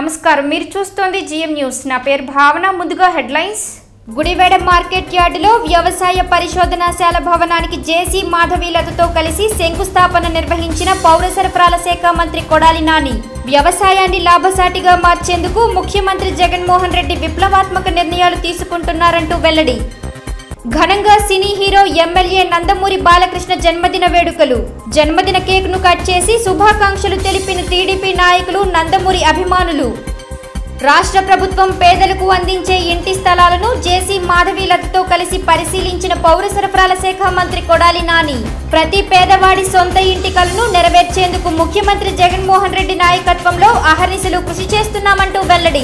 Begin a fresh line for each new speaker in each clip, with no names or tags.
నమస్కారం మీరు చూస్తోంది జిఎం న్యూస్ నా పేరు భావన ముందుగా హెడ్లైన్స్ గుడివేడ మార్కెట్ యార్డులో వ్యవసాయ పరిశోధనాశాల భవనానికి జేసీ మాధవీలతతో కలిసి శంకుస్థాపన నిర్వహించిన పౌర సరఫరాల శాఖ మంత్రి కొడాలి నాని వ్యవసాయాన్ని లాభసాటిగా మార్చేందుకు ముఖ్యమంత్రి జగన్మోహన్ రెడ్డి విప్లవాత్మక నిర్ణయాలు తీసుకుంటున్నారంటూ వెల్లడి ఘనంగా సినీ హీరో ఎమ్మెల్యే నందమూరి బాలకృష్ణ జన్మదిన వేడుకలు జన్మదిన కేక్ను కట్ చేసి శుభాకాంక్షలు తెలిపిన టీడీపీ నాయకులు నందమూరి అభిమానులు రాష్ట్ర ప్రభుత్వం పేదలకు అందించే ఇంటి స్థలాలను జేసీ మాధవీలతతో కలిసి పరిశీలించిన పౌర సరఫరాల శాఖ మంత్రి కొడాలి నాని ప్రతి పేదవాడి సొంత ఇంటి కలను నెరవేర్చేందుకు ముఖ్యమంత్రి జగన్మోహన్ రెడ్డి నాయకత్వంలో అహర్నిశలు కృషి చేస్తున్నామంటూ వెల్లడి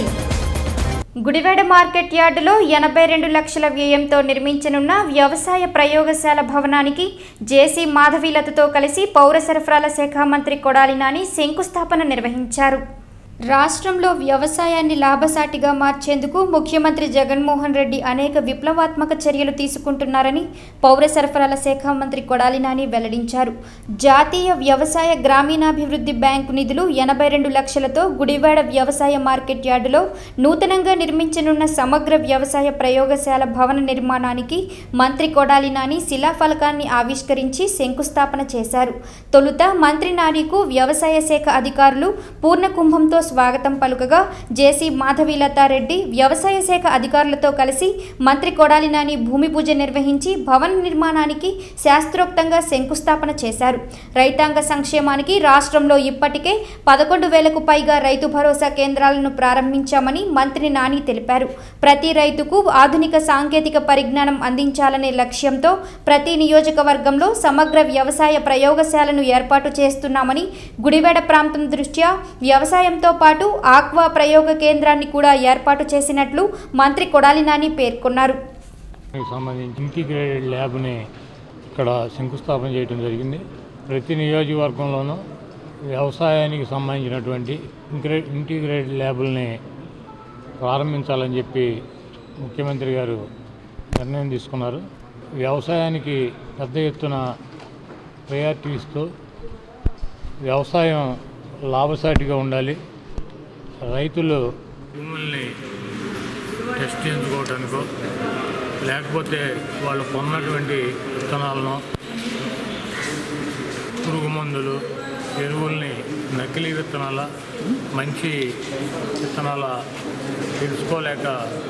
గుడివాడ మార్కెట్ యార్డులో ఎనభై రెండు లక్షల వ్యయంతో నిర్మించనున్న వ్యవసాయ ప్రయోగశాల భవనానికి జేసీ మాధవీలతతో కలిసి పౌర సరఫరాల శాఖ మంత్రి కొడాలి నాని శంకుస్థాపన నిర్వహించారు రాష్ట్రంలో వ్యవసాయాన్ని లాభసాటిగా మార్చేందుకు ముఖ్యమంత్రి జగన్మోహన్ రెడ్డి అనేక విప్లవాత్మక చర్యలు తీసుకుంటున్నారని పౌర సరఫరాల శాఖ మంత్రి కొడాలి నాని వెల్లడించారు జాతీయ వ్యవసాయ గ్రామీణాభివృద్ధి బ్యాంకు నిధులు ఎనభై రెండు లక్షలతో గుడివాడ వ్యవసాయ మార్కెట్ యార్డులో నూతనంగా నిర్మించనున్న సమగ్ర వ్యవసాయ ప్రయోగశాల భవన నిర్మాణానికి మంత్రి కొడాలి నాని శిలాఫలకాన్ని ఆవిష్కరించి శంకుస్థాపన చేశారు తొలుత మంత్రి నానికి వ్యవసాయ శాఖ అధికారులు పూర్ణ కుంభంతో స్వాగతం పలుకగా జేసీ మాధవీలతారెడ్డి వ్యవసాయ శాఖ అధికారులతో కలిసి మంత్రి కొడాలి నాని భూమి పూజ నిర్వహించి భవన నిర్మాణానికి శాస్త్రోక్తంగా శంకుస్థాపన చేశారు రైతాంగ సంక్షేమానికి రాష్ట్రంలో ఇప్పటికే పదకొండు వేలకు పైగా రైతు భరోసా కేంద్రాలను ప్రారంభించామని మంత్రి నాని తెలిపారు ప్రతి రైతుకు ఆధునిక సాంకేతిక పరిజ్ఞానం అందించాలనే లక్ష్యంతో ప్రతి నియోజకవర్గంలో సమగ్ర వ్యవసాయ ప్రయోగశాలను ఏర్పాటు చేస్తున్నామని గుడివేడ ప్రాంతం దృష్ట్యా వ్యవసాయంతో పాటు ఆక్వా ప్రయోగ కేంద్రాన్ని కూడా ఏర్పాటు చేసినట్లు మంత్రి కొడాలి నాని పేర్కొన్నారు
దానికి సంబంధించి ఇంటిగ్రేటెడ్ ల్యాబ్ని ఇక్కడ శంకుస్థాపన చేయడం జరిగింది ప్రతి నియోజకవర్గంలోనూ వ్యవసాయానికి సంబంధించినటువంటి ఇంగ్రే ఇంటిగ్రేటెడ్ ల్యాబుల్ని ప్రారంభించాలని చెప్పి ముఖ్యమంత్రి గారు నిర్ణయం తీసుకున్నారు వ్యవసాయానికి పెద్ద ఎత్తున ప్రయారిటీ ఇస్తూ వ్యవసాయం లాభసాటిగా ఉండాలి రైతులు భూముల్ని టెస్ట్ చేయించుకోవడానికో లేకపోతే వాళ్ళు కొన్నటువంటి విత్తనాలను పురుగు మందులు ఎరువుల్ని నకిలీ విత్తనాల మంచి విత్తనాల తెలుసుకోలేక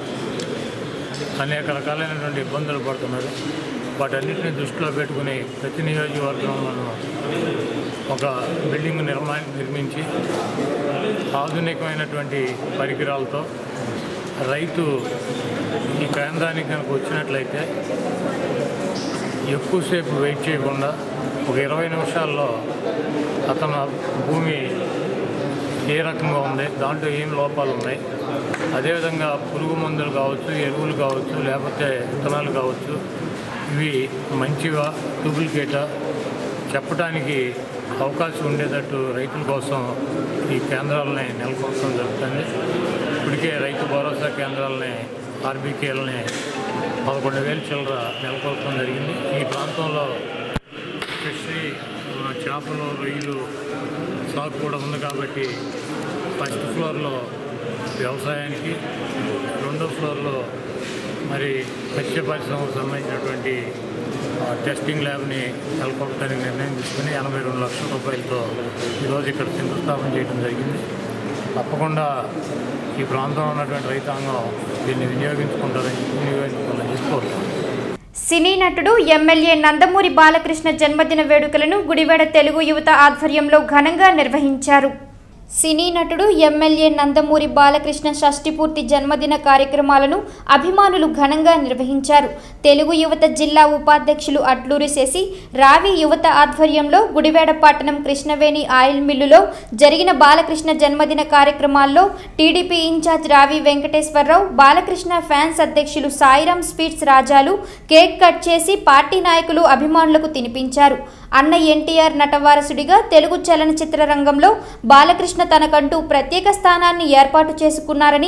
అనేక రకాలైనటువంటి ఇబ్బందులు పడుతున్నారు వాటన్నిటిని దృష్టిలో పెట్టుకుని ప్రతి నియోజకవర్గంలోనూ ఒక బిల్డింగ్ నిర్మా నిర్మించి ఆధునికమైనటువంటి పరికరాలతో రైతు ఈ కేంద్రానికి కనుక వచ్చినట్లయితే ఎక్కువసేపు వెయిట్ చేయకుండా ఒక ఇరవై నిమిషాల్లో అతను భూమి ఏ రకంగా ఉంది దాంట్లో ఏం లోపాలు ఉన్నాయి అదేవిధంగా పురుగు మందులు కావచ్చు ఎరువులు కావచ్చు లేకపోతే విత్తనాలు కావచ్చు ఇవి మంచిగా డూప్లికేటా చెప్పడానికి అవకాశం ఉండేటట్టు రైతుల కోసం ఈ కేంద్రాలని నెలకొల్పడం జరుగుతుంది ఇప్పటికే రైతు భరోసా కేంద్రాలని ఆర్బీకేలని పదకొండు వేల చిల్లర నెలకొల్పడం జరిగింది ఈ ప్రాంతంలో ఫిషరీ ఆ, చేపలు రొయ్యలు సాగు కూడా ఉంది కాబట్టి ఫస్ట్ ఫ్లోర్లో వ్యవసాయానికి రెండో ఫ్లోర్లో మరి మత్స్య పరిశ్రమకు సంబంధించినటువంటి ఆ, టెస్టింగ్ ల్యాబ్ని నెలకొల్పడానికి నిర్ణయం తీసుకుని ఎనభై రెండు లక్షల రూపాయలతో ఈరోజు ఇక్కడ శంకుస్థాపన చేయడం జరిగింది తప్పకుండా ఈ ప్రాంతంలో ఉన్నటువంటి రైతాంగం దీన్ని వినియోగించుకుంటారని వినియోగించుకోవాలని చెప్పి కోరుతున్నాను
సినీ నటుడు ఎమ్మెల్యే నందమూరి బాలకృష్ణ జన్మదిన వేడుకలను గుడివాడ తెలుగు యువత ఆధ్వర్యంలో ఘనంగా నిర్వహించారు సినీ నటుడు ఎమ్మెల్యే నందమూరి బాలకృష్ణ షష్ఠిపూర్తి జన్మదిన కార్యక్రమాలను అభిమానులు ఘనంగా నిర్వహించారు తెలుగు యువత జిల్లా ఉపాధ్యక్షులు అట్లూరి శశి రావి యువత ఆధ్వర్యంలో గుడివాడ పట్టణం కృష్ణవేణి ఆయిల్ మిల్లులో జరిగిన బాలకృష్ణ జన్మదిన కార్యక్రమాల్లో టీడీపీ ఇన్ఛార్జ్ రావి వెంకటేశ్వరరావు బాలకృష్ణ ఫ్యాన్స్ అధ్యక్షులు సాయిరాం స్వీట్స్ రాజాలు కేక్ కట్ చేసి పార్టీ నాయకులు అభిమానులకు తినిపించారు అన్న ఎన్టీఆర్ నటవారసుడిగా తెలుగు చలనచిత్ర రంగంలో బాలకృష్ణ తనకంటూ ప్రత్యేక స్థానాన్ని ఏర్పాటు చేసుకున్నారని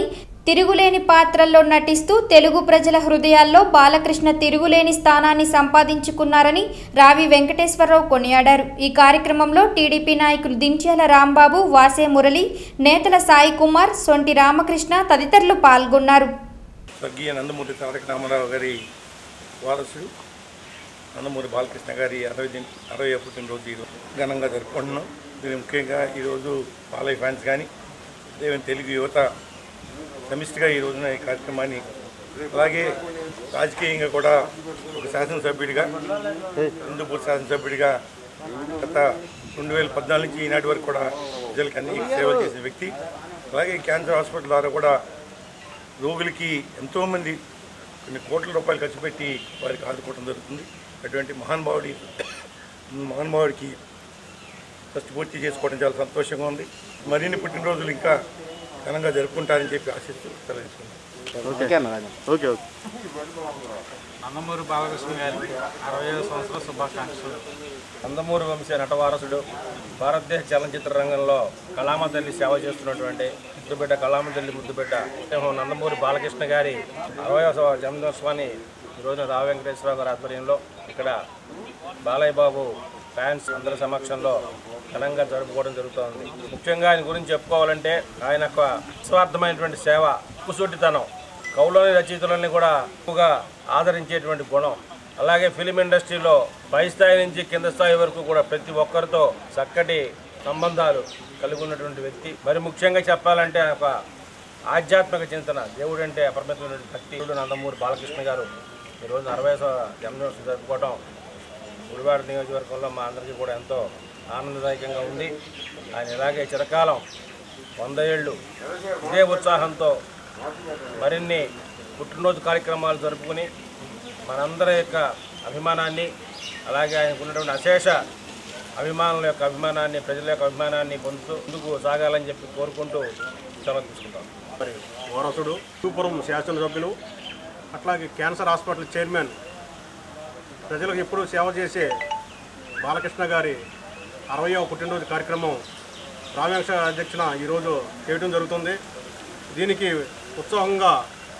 తిరుగులేని పాత్రల్లో నటిస్తూ తెలుగు ప్రజల హృదయాల్లో బాలకృష్ణ తిరుగులేని స్థానాన్ని సంపాదించుకున్నారని రావి వెంకటేశ్వరరావు కొనియాడారు ఈ కార్యక్రమంలో టీడీపీ నాయకులు దించ్యాల రాంబాబు వాసే మురళి నేతల సాయి కుమార్ సొంటి రామకృష్ణ తదితరులు పాల్గొన్నారు
స్వర్గీయ నందమూరి తారక రామారావు గారి వారసుడు నందమూరి బాలకృష్ణ గారి అరవై దిన అరవై పుట్టినరోజు ఈరోజు ఘనంగా జరుపుకుంటున్నాం దీని ముఖ్యంగా ఈరోజు బాలయ్య ఫ్యాన్స్ కానీ దేవన్ తెలుగు యువత సమిష్టిగా ఈ రోజున ఈ కార్యక్రమాన్ని అలాగే రాజకీయంగా కూడా ఒక శాసనసభ్యుడిగా హిందూపూర్ శాసనసభ్యుడిగా గత రెండు వేల పద్నాలుగు నుంచి ఈనాటి వరకు కూడా ప్రజలకు అన్ని సేవలు చేసిన వ్యక్తి అలాగే క్యాన్సర్ హాస్పిటల్ ద్వారా కూడా రోగులకి ఎంతోమంది కొన్ని కోట్ల రూపాయలు ఖర్చు పెట్టి వారికి ఆదుకోవడం జరుగుతుంది అటువంటి మహానుభావుడి మహానుభావుడికి ఫస్ట్ పూర్తి చేసుకోవడం చాలా సంతోషంగా ఉంది మరిన్ని పుట్టినరోజులు ఇంకా ఘనంగా జరుపుకుంటారని చెప్పి ఆశిస్తూ సెలవిస్తున్నాను
ఓకే ఓకే
నందమూరి బాలకృష్ణ గారికి అరవై ఐదు సంవత్సరాల శుభాకాంక్షలు నందమూరి వంశ నటవారసుడు భారతదేశ చలనచిత్ర రంగంలో కళామ తల్లి సేవ చేస్తున్నటువంటి ముద్దుబిడ్డ కళామ తల్లి ముద్దుబిడ్డ నందమూరి బాలకృష్ణ గారి అరవై జన్మదినోత్సవాన్ని ఈ రోజున రావు వెంకటేశ్వరరావు గారి ఆధ్వర్యంలో ఇక్కడ బాలయ్య బాబు ఫ్యాన్స్ అందరి సమక్షంలో ఘనంగా జరుపుకోవడం జరుగుతోంది ముఖ్యంగా ఆయన గురించి చెప్పుకోవాలంటే ఆయన యొక్క నిస్వార్థమైనటువంటి సేవ కుసూటితనం కౌలోని రచయితలని కూడా ఎక్కువగా ఆదరించేటువంటి గుణం అలాగే ఫిలిం ఇండస్ట్రీలో పై స్థాయి నుంచి కింద స్థాయి వరకు కూడా ప్రతి ఒక్కరితో చక్కటి సంబంధాలు కలిగి ఉన్నటువంటి వ్యక్తి మరి ముఖ్యంగా చెప్పాలంటే ఆయన ఒక ఆధ్యాత్మిక చింతన దేవుడు అంటే అపరిమితమైన భక్తి దేవుడు నందమూరి బాలకృష్ణ గారు ఈరోజు అరవై జన్మదినోత్సవం జరుపుకోవడం గుడివాడ నియోజకవర్గంలో మా అందరికీ కూడా ఎంతో ఆనందదాయకంగా ఉంది ఆయన ఇలాగే చిరకాలం వంద ఏళ్ళు ఇదే ఉత్సాహంతో మరిన్ని పుట్టినరోజు కార్యక్రమాలు జరుపుకుని మనందరి యొక్క అభిమానాన్ని అలాగే ఆయనకు ఉన్నటువంటి అశేష అభిమానుల యొక్క అభిమానాన్ని ప్రజల యొక్క అభిమానాన్ని పొందుతూ ముందుకు సాగాలని చెప్పి కోరుకుంటూ సెలవు తీసుకుంటాం
మరి వారసుడు సూపురం శాసనసభ్యులు అట్లాగే క్యాన్సర్ హాస్పిటల్ చైర్మన్ ప్రజలకు ఎప్పుడూ సేవ చేసే బాలకృష్ణ గారి అరవయవ పుట్టినరోజు కార్యక్రమం రావ్యాంశ అధ్యక్షన ఈరోజు చేయడం జరుగుతుంది దీనికి ఉత్సాహంగా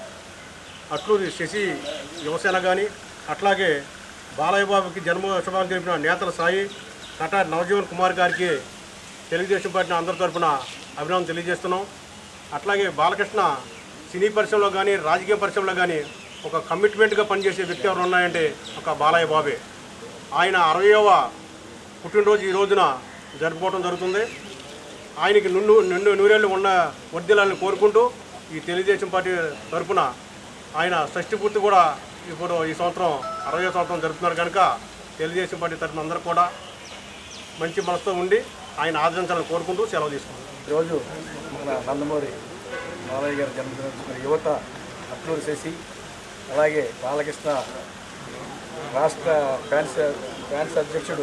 అట్లూరి శశి యువసేన కానీ అట్లాగే బాలయ్య బాబుకి జన్మ శుభాలు తెలిపిన నేతల సాయి నట నవజీవన్ కుమార్ గారికి తెలుగుదేశం పార్టీ అందరి తరపున అభినందన తెలియజేస్తున్నాం అట్లాగే బాలకృష్ణ సినీ పరిశ్రమలో కానీ రాజకీయ పరిశ్రమలో కానీ ఒక కమిట్మెంట్గా పనిచేసే వ్యక్తి ఎవరు ఉన్నాయంటే ఒక బాలయ్య బాబే ఆయన అరవయవ పుట్టినరోజు ఈ రోజున జరుపుకోవడం జరుగుతుంది ఆయనకి నిండు నిండు నూరేళ్ళు ఉన్న వర్దిలాలని కోరుకుంటూ ఈ తెలుగుదేశం పార్టీ తరపున ఆయన షష్ఠి పూర్తి కూడా ఇప్పుడు ఈ సంవత్సరం అరవై సంవత్సరం జరుపుతున్నారు కనుక తెలుగుదేశం పార్టీ తరపున అందరూ కూడా మంచి మనసుతో ఉండి ఆయన ఆదరించాలని కోరుకుంటూ సెలవు తీసుకున్నాం
ఈరోజు మన నందమూరి మాలయ్య గారి జన్మదినోత్సవం యువత అట్లూరు శశి అలాగే బాలకృష్ణ రాష్ట్ర ఫ్యాన్స్ ఫ్యాన్స్ అధ్యక్షుడు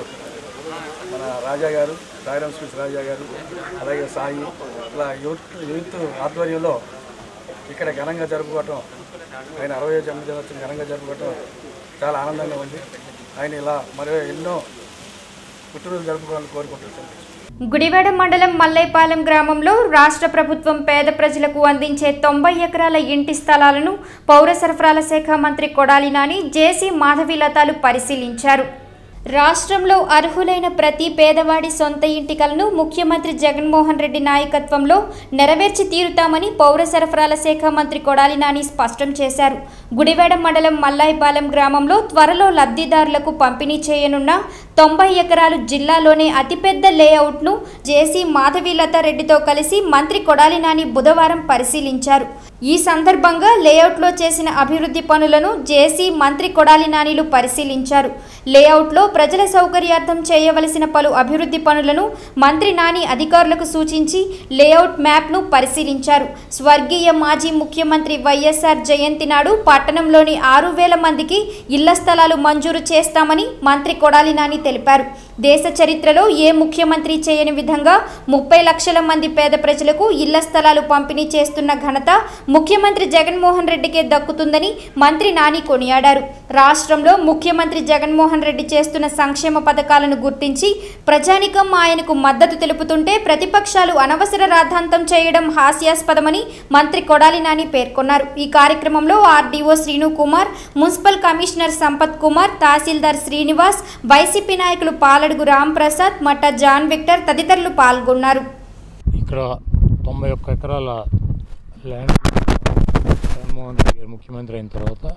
మన రాజా గారు సాయిరామ్ స్వీట్స్ రాజా గారు అలాగే సాయి ఇలా యూత్ యూత్ ఆధ్వర్యంలో ఇక్కడ ఘనంగా జరుపుకోవటం ఆయన అరవై జన్మదినోత్సవం ఘనంగా జరుపుకోవటం చాలా ఆనందంగా ఉంది ఆయన ఇలా మరో ఎన్నో పుట్టినరోజు జరుపుకోవాలని కోరుకుంటున్నాను
గుడివాడ మండలం మల్లైపాలెం గ్రామంలో రాష్ట్ర ప్రభుత్వం పేద ప్రజలకు అందించే తొంభై ఎకరాల ఇంటి స్థలాలను పౌర సరఫరాల శాఖ మంత్రి కొడాలి నాని జేసీ మాధవిలతాలు పరిశీలించారు రాష్ట్రంలో అర్హులైన ప్రతి పేదవాడి సొంత ఇంటి కలను ముఖ్యమంత్రి జగన్మోహన్ రెడ్డి నాయకత్వంలో నెరవేర్చి తీరుతామని పౌర సరఫరాల శాఖ మంత్రి కొడాలి నాని స్పష్టం చేశారు గుడివాడ మండలం మల్లాయిపాలెం గ్రామంలో త్వరలో లబ్ధిదారులకు పంపిణీ చేయనున్న తొంభై ఎకరాలు జిల్లాలోనే అతిపెద్ద లేఅవుట్ను జేసీ మాధవీలత రెడ్డితో కలిసి మంత్రి కొడాలి నాని బుధవారం పరిశీలించారు ఈ సందర్భంగా లేఅవుట్లో చేసిన అభివృద్ధి పనులను జేసీ మంత్రి కొడాలి నానిలు పరిశీలించారు లేఅవుట్లో ప్రజల సౌకర్యార్థం చేయవలసిన పలు అభివృద్ధి పనులను మంత్రి నాని అధికారులకు సూచించి లేఅవుట్ మ్యాప్ను పరిశీలించారు స్వర్గీయ మాజీ ముఖ్యమంత్రి వైఎస్ఆర్ జయంతి నాడు పట్టణంలోని ఆరు వేల మందికి ఇళ్ల స్థలాలు మంజూరు చేస్తామని మంత్రి కొడాలి నాని తెలిపారు దేశ చరిత్రలో ఏ ముఖ్యమంత్రి చేయని విధంగా ముప్పై లక్షల మంది పేద ప్రజలకు ఇళ్ల స్థలాలు పంపిణీ చేస్తున్న ఘనత ముఖ్యమంత్రి జగన్మోహన్ రెడ్డికే దక్కుతుందని మంత్రి నాని కొనియాడారు రాష్ట్రంలో ముఖ్యమంత్రి జగన్మోహన్ రెడ్డి చేస్తున్న సంక్షేమ పథకాలను గుర్తించి ప్రజానికం ఆయనకు మద్దతు తెలుపుతుంటే ప్రతిపక్షాలు అనవసర రాద్ధాంతం చేయడం హాస్యాస్పదమని మంత్రి కొడాలి నాని పేర్కొన్నారు ఈ కార్యక్రమంలో RDO Srinu Kumar municipal commissioner Sampath Kumar తహసీల్దార్ శ్రీనివాస్ వైసీపీ నాయకులు పాలడుగు రాంప్రసాద్ మట్ట జాన్ విక్టర్ తదితరులు పాల్గొన్నారు
ఇక్కడ తొంభై ఒక్క ఎకరాల ల్యాండ్ జగన్మోహన్ రెడ్డి గారు ముఖ్యమంత్రి అయిన తర్వాత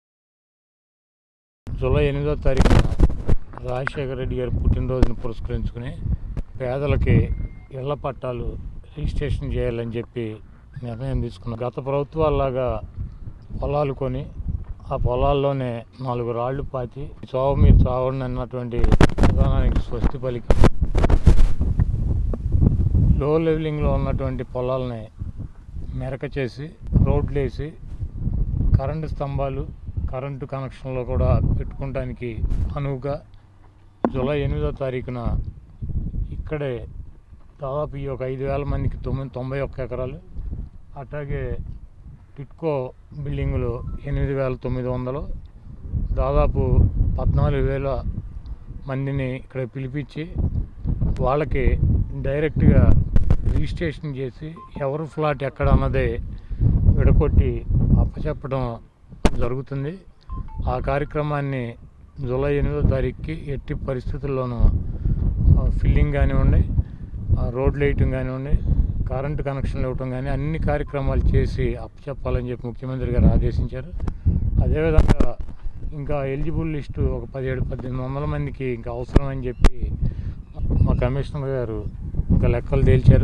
జూలై ఎనిమిదో తారీఖున రాజశేఖర రెడ్డి గారి పుట్టినరోజును పురస్కరించుకుని పేదలకి ఇళ్ల పట్టాలు రిజిస్ట్రేషన్ చేయాలని చెప్పి నిర్ణయం తీసుకున్నాం గత ప్రభుత్వాల్లాగా పొలాలు కొని ఆ పొలాల్లోనే నాలుగు రాళ్లు పాతి చావు మీరు చావండి అన్నటువంటి విధానానికి స్వస్తి పలికి లో లెవెలింగ్లో ఉన్నటువంటి పొలాలని మెరక చేసి రోడ్లు వేసి కరెంటు స్తంభాలు కరెంటు కనెక్షన్లో కూడా పెట్టుకోవడానికి అనువుగా జూలై ఎనిమిదో తారీఖున ఇక్కడే దాదాపు ఈ ఒక ఐదు వేల మందికి తొమ్మిది తొంభై ఒక్క ఎకరాలు అట్లాగే టిట్కో బిల్డింగులు ఎనిమిది వేల తొమ్మిది వందలు దాదాపు పద్నాలుగు వేల మందిని ఇక్కడ పిలిపించి వాళ్ళకి డైరెక్ట్గా రిజిస్ట్రేషన్ చేసి ఎవరు ఫ్లాట్ ఎక్కడ అన్నదే విడకొట్టి అప్పచెప్పడం జరుగుతుంది ఆ కార్యక్రమాన్ని జూలై ఎనిమిదో తారీఖుకి ఎట్టి పరిస్థితుల్లోనూ ఆ, ఫిల్లింగ్ కానివ్వండి ఆ, రోడ్లు వేయటం కానివ్వండి కరెంటు కనెక్షన్లు ఇవ్వటం కానీ అన్ని కార్యక్రమాలు చేసి అప్పచెప్పాలని చెప్పి ముఖ్యమంత్రి గారు ఆదేశించారు అదేవిధంగా ఇంకా ఎలిజిబుల్ లిస్టు ఒక పదిహేడు పద్దెనిమిది వందల మందికి ఇంకా అవసరం అని చెప్పి మా కమిషనర్ గారు ఇంకా లెక్కలు తేల్చారు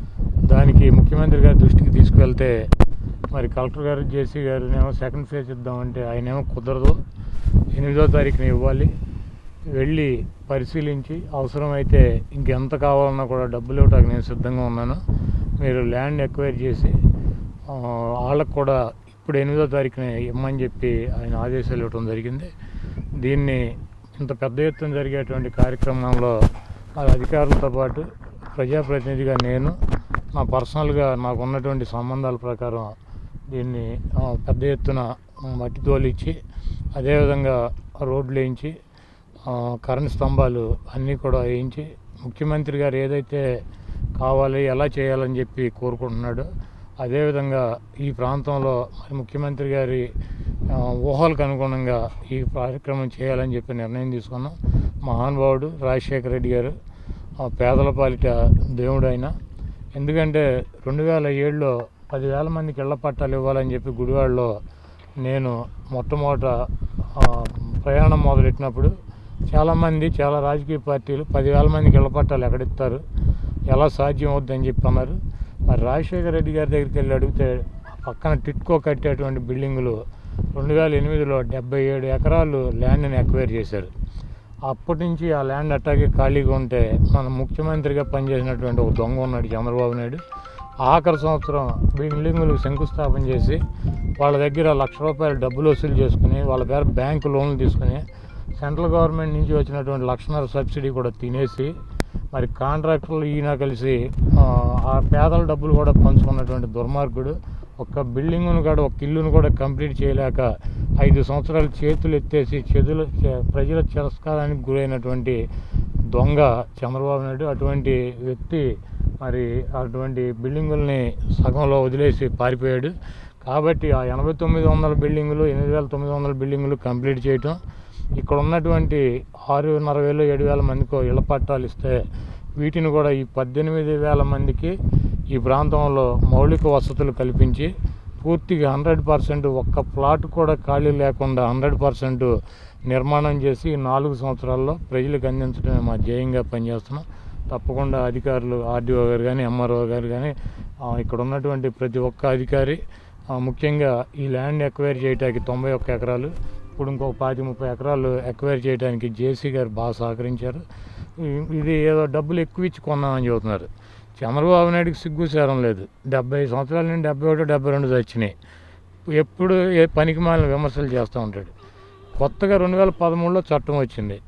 దానికి ముఖ్యమంత్రి గారి దృష్టికి తీసుకువెళ్తే మరి కలెక్టర్ గారు జేసీ గారు ఏమో సెకండ్ ఫేజ్ ఇద్దామంటే ఆయన ఏమో కుదరదు ఎనిమిదో తారీఖున ఇవ్వాలి వెళ్ళి పరిశీలించి అవసరమైతే ఇంకెంత కావాలన్నా కూడా డబ్బులు ఇవ్వడానికి నేను సిద్ధంగా ఉన్నాను మీరు ల్యాండ్ ఎక్వైర్ చేసి ఆ, వాళ్ళకు కూడా ఇప్పుడు ఎనిమిదో తారీఖున ఇమ్మని చెప్పి ఆయన ఆదేశాలు ఇవ్వడం జరిగింది దీన్ని ఇంత పెద్ద ఎత్తున జరిగేటువంటి కార్యక్రమంలో ఆ అధికారులతో పాటు ప్రజాప్రతినిధిగా నేను నా పర్సనల్గా నాకు ఉన్నటువంటి సంబంధాల ప్రకారం దీన్ని ఆ, పెద్ద ఎత్తున మట్టి తోలిచ్చి అదేవిధంగా రోడ్లు వేయించి ఆ, కరెంట్ స్తంభాలు అన్నీ కూడా వేయించి ముఖ్యమంత్రి గారు ఏదైతే కావాలి ఎలా చేయాలని చెప్పి కోరుకుంటున్నాడో అదేవిధంగా ఈ ప్రాంతంలో మరి ముఖ్యమంత్రి గారి ఆ, ఊహలకు అనుగుణంగా ఈ కార్యక్రమం చేయాలని చెప్పి నిర్ణయం తీసుకున్నాం మహానుభావుడు రాజశేఖర రెడ్డి గారు ఆ, పేదల పాలిట దేవుడు ఆయన ఎందుకంటే రెండు వేల ఏడులో పదివేల మందికి ఇళ్ల పట్టాలు ఇవ్వాలని చెప్పి గుడివాడలో నేను మొట్టమొదట ఆ, ప్రయాణం మొదలెట్టినప్పుడు చాలామంది చాలా రాజకీయ పార్టీలు పదివేల మందికి ఇళ్ల పట్టాలు ఎక్కడిస్తారు ఎలా సాధ్యం అవుద్దని చెప్పి అన్నారు మరి రాజశేఖర రెడ్డి గారి దగ్గరికి వెళ్ళి అడిగితే ఆ పక్కన టిట్కో కట్టేటువంటి బిల్డింగులు రెండు వేల ఎనిమిదిలో డెబ్బై ఏడు ఎకరాలు ల్యాండ్ని ఎక్వైర్ చేశారు అప్పటి నుంచి ఆ ల్యాండ్ అట్టాగే ఖాళీగా ఉంటే మన ముఖ్యమంత్రిగా పనిచేసినటువంటి ఒక దొంగ ఉన్నాడు చంద్రబాబు నాయుడు ఆఖరి సంవత్సరం బిల్డింగులకు శంకుస్థాపన చేసి వాళ్ళ దగ్గర లక్ష రూపాయలు డబ్బులు వసూలు చేసుకుని వాళ్ళ పేరు బ్యాంకు లోన్లు తీసుకుని సెంట్రల్ గవర్నమెంట్ నుంచి వచ్చినటువంటి లక్షన్నర సబ్సిడీ కూడా తినేసి మరి కాంట్రాక్టర్లు ఈయన కలిసి ఆ, ఆ పేదల డబ్బులు కూడా పంచుకున్నటువంటి దుర్మార్గుడు ఒక్క బిల్డింగ్ను కూడా ఒక ఇల్లును కూడా కంప్లీట్ చేయలేక ఐదు సంవత్సరాలు చేతులు ఎత్తేసి చెదులు చె- ప్రజల తిరస్కారానికి గురైనటువంటి దొంగ చంద్రబాబు నాయుడు అటువంటి వ్యక్తి మరి అటువంటి బిల్డింగుల్ని సగంలో వదిలేసి పారిపోయాడు కాబట్టి ఆ ఎనభై తొమ్మిది వందల బిల్డింగులు ఎనిమిది వేల తొమ్మిది వందల బిల్డింగులు కంప్లీట్ చేయటం ఇక్కడ ఉన్నటువంటి ఆరున్నర వేలు ఏడు వేల మందికో ఇళ్ల పట్టాలు ఇస్తే వీటిని కూడా ఈ పద్దెనిమిది వేల మందికి ఈ ప్రాంతంలో మౌలిక వసతులు కల్పించి పూర్తిగా హండ్రెడ్ పర్సెంట్ ఒక్క ప్లాట్ కూడా ఖాళీ లేకుండా హండ్రెడ్ పర్సెంట్ నిర్మాణం చేసి ఈ నాలుగు సంవత్సరాల్లో ప్రజలకు అందించడమే మా ధ్యేయంగా పనిచేస్తున్నాం తప్పకుండా అధికారులు ఆర్డీఓ గారు కానీ ఎంఆర్ఓ గారు కానీ ఆ, ఇక్కడ ఉన్నటువంటి ప్రతి ఒక్క అధికారి ఆ, ముఖ్యంగా ఈ ల్యాండ్ ఎక్వైర్ చేయడానికి తొంభై ఒక్క ఎకరాలు ఇప్పుడు ఇంకొక పాతి ముప్పై ఎకరాలు ఎక్వైర్ చేయడానికి జేసీ గారు బాగా సహకరించారు ఈ- ఇది ఏదో డబ్బులు ఎక్కువ ఇచ్చి కొన్నామని చెబుతున్నారు చంద్రబాబు నాయుడుకి సిగ్గు సేరం లేదు డెబ్బై సంవత్సరాల నుండి డెబ్బై ఒకటి డెబ్బై రెండు వచ్చినాయి ఎప్పుడు ఏ పనికి మాలిన విమర్శలు చేస్తూ ఉంటాడు కొత్తగా రెండు వేల పదమూడులో చట్టం వచ్చింది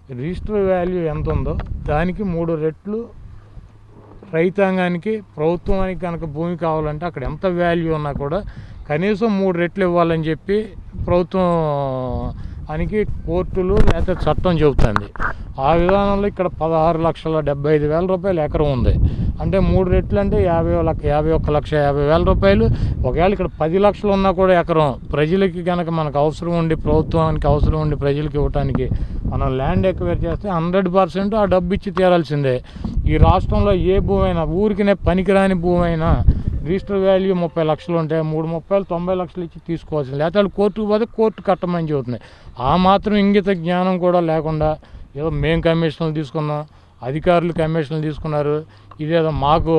రిజిస్టర్ వాల్యూ ఎంత ఉందో దానికి మూడు రెట్లు రైతాంగానికి ప్రభుత్వానికి కనుక భూమి కావాలంటే అక్కడ ఎంత వాల్యూ ఉన్నా కూడా కనీసం మూడు రెట్లు ఇవ్వాలని చెప్పి ప్రభుత్వం అనికి కోర్టులు లేకపోతే చట్టం చెబుతుంది ఆ విధానంలో ఇక్కడ పదహారు లక్షల డెబ్బై ఐదు వేల రూపాయలు ఎకరం ఉంది అంటే మూడు రెట్లు అంటే యాభై లక్ష యాభై ఒక్క లక్ష యాభై వేల రూపాయలు ఒకవేళ ఇక్కడ పది లక్షలు ఉన్నా కూడా ఎకరం ప్రజలకి కనుక మనకు అవసరం ఉండి ప్రభుత్వానికి అవసరం ఉండి ప్రజలకి ఇవ్వడానికి మనం ల్యాండ్ ఎక్వైర్ చేస్తే హండ్రెడ్ పర్సెంట్ ఆ డబ్బు ఇచ్చి తీరాల్సిందే ఈ రాష్ట్రంలో ఏ భూమి అయినా ఊరికినే పనికిరాని భూమి అయినా రిజిస్టర్ వాల్యూ ముప్పై లక్షలు ఉంటే మూడు ముప్పైలు తొంభై లక్షలు ఇచ్చి తీసుకోవాల్సింది లేకపోతే వాళ్ళు కోర్టుకు పోతే కోర్టు కట్టమని చెబుతుంది ఆ మాత్రం ఇంగిత జ్ఞానం కూడా లేకుండా ఏదో మేము కమిషన్లు తీసుకున్నాం అధికారులు కమిషన్లు తీసుకున్నారు ఇదేదో మాకు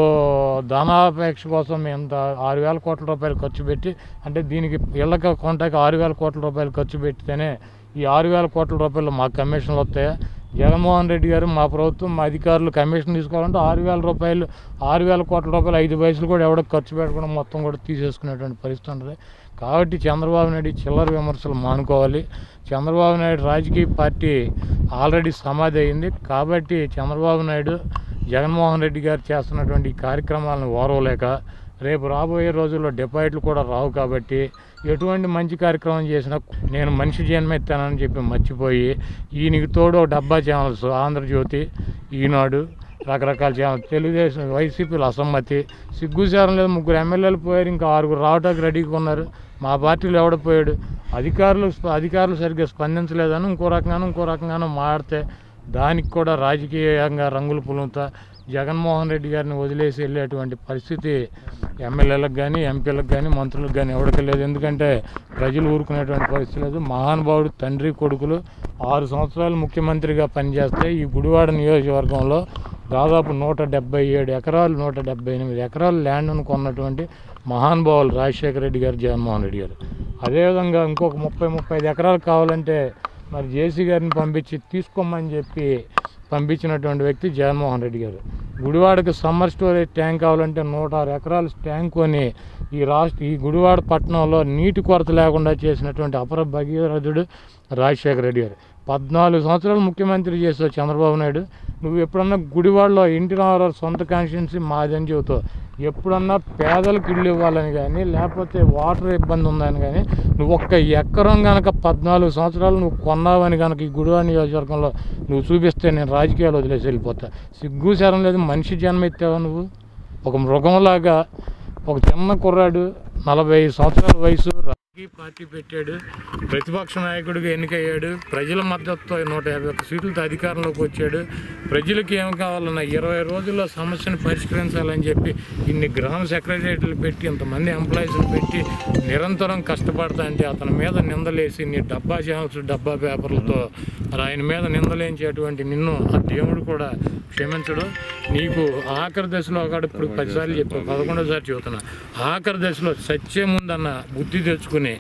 ధనాపేక్ష కోసం మేము ఇంత ఆరు వేల కోట్ల రూపాయలు ఖర్చు పెట్టి అంటే దీనికి ఇళ్ళకి కొంటాకి ఆరు వేల కోట్ల రూపాయలు ఖర్చు పెట్టితేనే ఈ ఆరు వేల కోట్ల రూపాయలు మాకు కమిషన్లు వస్తాయా జగన్మోహన్ రెడ్డి గారు మా ప్రభుత్వం మా అధికారులు కమిషన్ తీసుకోవాలంటే ఆరు వేల రూపాయలు ఆరు వేల కోట్ల రూపాయలు ఐదు పైసలు కూడా ఎవడో ఖర్చు పెట్టకుండా మొత్తం కూడా తీసేసుకునేటువంటి పరిస్థితి ఉంటుంది కాబట్టి చంద్రబాబు నాయుడు ఈ చిల్లర విమర్శలు మానుకోవాలి చంద్రబాబు నాయుడు రాజకీయ పార్టీ ఆల్రెడీ సమాధి అయింది కాబట్టి చంద్రబాబు నాయుడు జగన్మోహన్ రెడ్డి గారు చేస్తున్నటువంటి ఈ కార్యక్రమాలను ఓరవలేక రేపు రాబోయే రోజుల్లో డిపాజిట్లు కూడా రావు కాబట్టి ఎటువంటి మంచి కార్యక్రమం చేసినా నేను మనిషి జన్మెత్తానని చెప్పి మర్చిపోయి ఈయనకి తోడు ఒక డబ్బా ఛానల్స్ ఆంధ్రజ్యోతి ఈనాడు రకరకాల ఛానల్ తెలుగుదేశం వైసీపీలు అసమ్మతి సిగ్గుచారం లేదు ముగ్గురు ఎమ్మెల్యేలు పోయారు ఇంకా ఆరుగురు రావటానికి రెడీగా ఉన్నారు మా పార్టీలో ఎవడపోయాడు అధికారులు అధికారులు సరిగ్గా స్పందించలేదని ఇంకో రకంగానూ ఇంకో రకంగానూ మాడితే దానికి కూడా రాజకీయంగా రంగులు పులుముతా జగన్మోహన్ రెడ్డి గారిని వదిలేసి వెళ్ళేటువంటి పరిస్థితి ఎమ్మెల్యేలకు కానీ ఎంపీలకు కానీ మంత్రులకు కానీ ఎవరికి లేదు ఎందుకంటే ప్రజలు ఊరుకునేటువంటి పరిస్థితి లేదు మహానుభావుడు తండ్రి కొడుకులు ఆరు సంవత్సరాలు ముఖ్యమంత్రిగా పనిచేస్తే ఈ గుడివాడ నియోజకవర్గంలో దాదాపు నూట డెబ్బై ఏడు ఎకరాలు నూట డెబ్బై ఎనిమిది ఎకరాలు ల్యాండ్ను కొన్నటువంటి మహానుభావులు రాజశేఖర రెడ్డి గారు జగన్మోహన్ రెడ్డి గారు అదేవిధంగా ఇంకొక ముప్పై ముప్పై ఐదు ఎకరాలు కావాలంటే మరి జేసీ గారిని పంపించి తీసుకోమని చెప్పి పంపించినటువంటి వ్యక్తి జగన్మోహన్ రెడ్డి గారు గుడివాడకి సమ్మర్ స్టోరేజ్ ట్యాంక్ కావాలంటే నూట ఆరు ఎకరాలు ట్యాంక్ కొని ఈ రాష్ట్ర ఈ గుడివాడ పట్టణంలో నీటి కొరత లేకుండా చేసినటువంటి అపర భగీరథుడు రాజశేఖర రెడ్డి గారు పద్నాలుగు సంవత్సరాలు ముఖ్యమంత్రి చేసావు చంద్రబాబు నాయుడు నువ్వు ఎప్పుడన్నా గుడివాడలో ఇంటి రామారావు సొంత కాన్స్టిట్యున్సీ మాదని చెబుతావు ఎప్పుడన్నా పేదలకు ఇల్లు ఇవ్వాలని కానీ లేకపోతే వాటర్ ఇబ్బంది ఉందని కానీ నువ్వు ఒక్క ఎకరం కనుక పద్నాలుగు సంవత్సరాలు నువ్వు కొన్నావని కనుక ఈ గుడివాడ నియోజకవర్గంలో నువ్వు చూపిస్తే నేను రాజకీయాలు వదిలేసి వెళ్ళిపోతా సిగ్గు శరం లేదు మనిషి జన్మ ఎత్తావా నువ్వు ఒక మృగంలాగా ఒక చిన్న కుర్రాడు నలభై ఐదు సంవత్సరాల వయసు రాజకీయ పార్టీ పెట్టాడు ప్రతిపక్ష నాయకుడిగా ఎన్నికయ్యాడు ప్రజల మద్దతుతో నూట యాభై ఒక్క సీట్లతో అధికారంలోకి వచ్చాడు ప్రజలకు ఏం కావాలన్నా ఇరవై రోజుల్లో సమస్యను పరిష్కరించాలని చెప్పి ఇన్ని గ్రామ సెక్రటరియట్లు పెట్టి ఇంతమంది ఎంప్లాయీస్ని పెట్టి నిరంతరం కష్టపడతా అంటే అతని మీద నిందలేసి నీ డబ్బా ఛానల్స్ డబ్బా పేపర్లతో మరి ఆయన మీద నిందలేంచేటువంటి నిన్ను ఆ దేవుడు కూడా క్షమించడు నీకు ఆఖరి దశలో ఒకడు ఇప్పుడు పదిసార్లు చెప్పావు పదకొండోసారి చెబుతున్నా ఆఖరి దశలో సత్యం ముందన్న బుద్ధి తెచ్చుకుని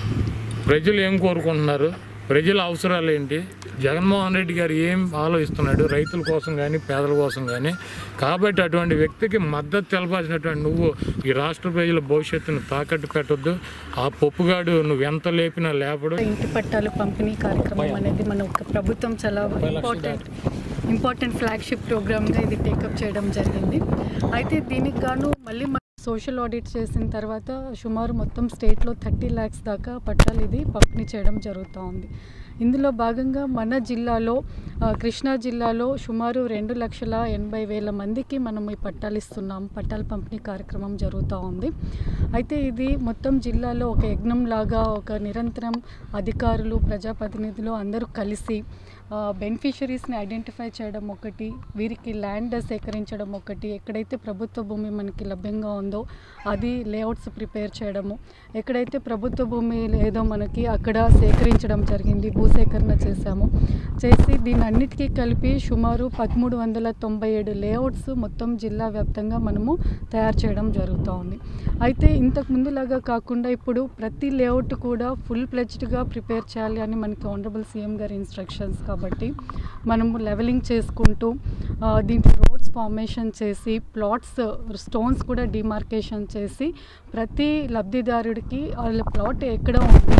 ప్రజలు ఏం కోరుకుంటున్నారు ప్రజల అవసరాలు ఏంటి జగన్మోహన్ రెడ్డి గారు ఏం ఆలోచిస్తున్నాడు రైతుల కోసం కానీ పేదల కోసం కానీ కాబట్టి అటువంటి వ్యక్తికి మద్దతు తెలపాల్సినటువంటి నువ్వు ఈ రాష్ట్ర ప్రజల భవిష్యత్తును తాకట్టు పెట్టొద్దు ఆ పప్పుగాడు నువ్వు ఎంత లేపినా లేపడు
ఇంటి పట్టాలు పంపిణీ కార్యక్రమం అనేది మన ఒక ప్రభుత్వం చాలా ఇంపార్టెంట్ ఇంపార్టెంట్ ఫ్లాగ్షిప్ ప్రోగ్రామ్గా ఇది టేకప్ చేయడం జరిగింది అయితే దీనికి గాను మళ్ళీ మన సోషల్ ఆడిట్ చేసిన తర్వాత సుమారు మొత్తం స్టేట్లో థర్టీ ల్యాక్స్ దాకా పట్టాలు ఇది పంపిణీ చేయడం జరుగుతూ ఉంది ఇందులో భాగంగా మన జిల్లాలో ఆ, కృష్ణా జిల్లాలో సుమారు రెండు లక్షల ఎనభై వేల మందికి మనం ఈ పట్టాలు ఇస్తున్నాం పట్టాల పంపిణీ కార్యక్రమం జరుగుతూ ఉంది అయితే ఇది మొత్తం జిల్లాలో ఒక యజ్ఞం లాగా ఒక నిరంతరం అధికారులు ప్రజాప్రతినిధులు అందరూ కలిసి బెనిఫిషరీస్ని ఐడెంటిఫై చేయడం ఒకటి వీరికి ల్యాండ్ సేకరించడం ఒకటి ఎక్కడైతే ప్రభుత్వ భూమి మనకి లభ్యంగా ఉందో అది లేఅవుట్స్ ప్రిపేర్ చేయడము ఎక్కడైతే ప్రభుత్వ భూమి లేదో మనకి అక్కడ సేకరించడం జరిగింది భూసేకరణ చేశాము చేసి దీని అన్నిటికీ కలిపి సుమారు పదమూడు వందల తొంభై ఏడు లేఅవుట్స్ మొత్తం జిల్లా వ్యాప్తంగా మనము తయారు చేయడం జరుగుతూ ఉంది అయితే ఇంతకు ముందులాగా కాకుండా ఇప్పుడు ప్రతి లేఅవుట్ కూడా ఫుల్ ప్లెజ్డ్గా ప్రిపేర్ చేయాలి అని మనకి ఆనరబుల్ సీఎం గారి ఇన్స్ట్రక్షన్స్ కాబట్టి మనము లెవెలింగ్ చేసుకుంటూ ఆ, దీంట్లో రోడ్స్ ఫార్మేషన్ చేసి ప్లాట్స్ స్టోన్స్ కూడా డిమార్కేషన్ చేసి ప్రతి లబ్ధిదారుడికి వాళ్ళ ప్లాట్ ఎక్కడ ఉంది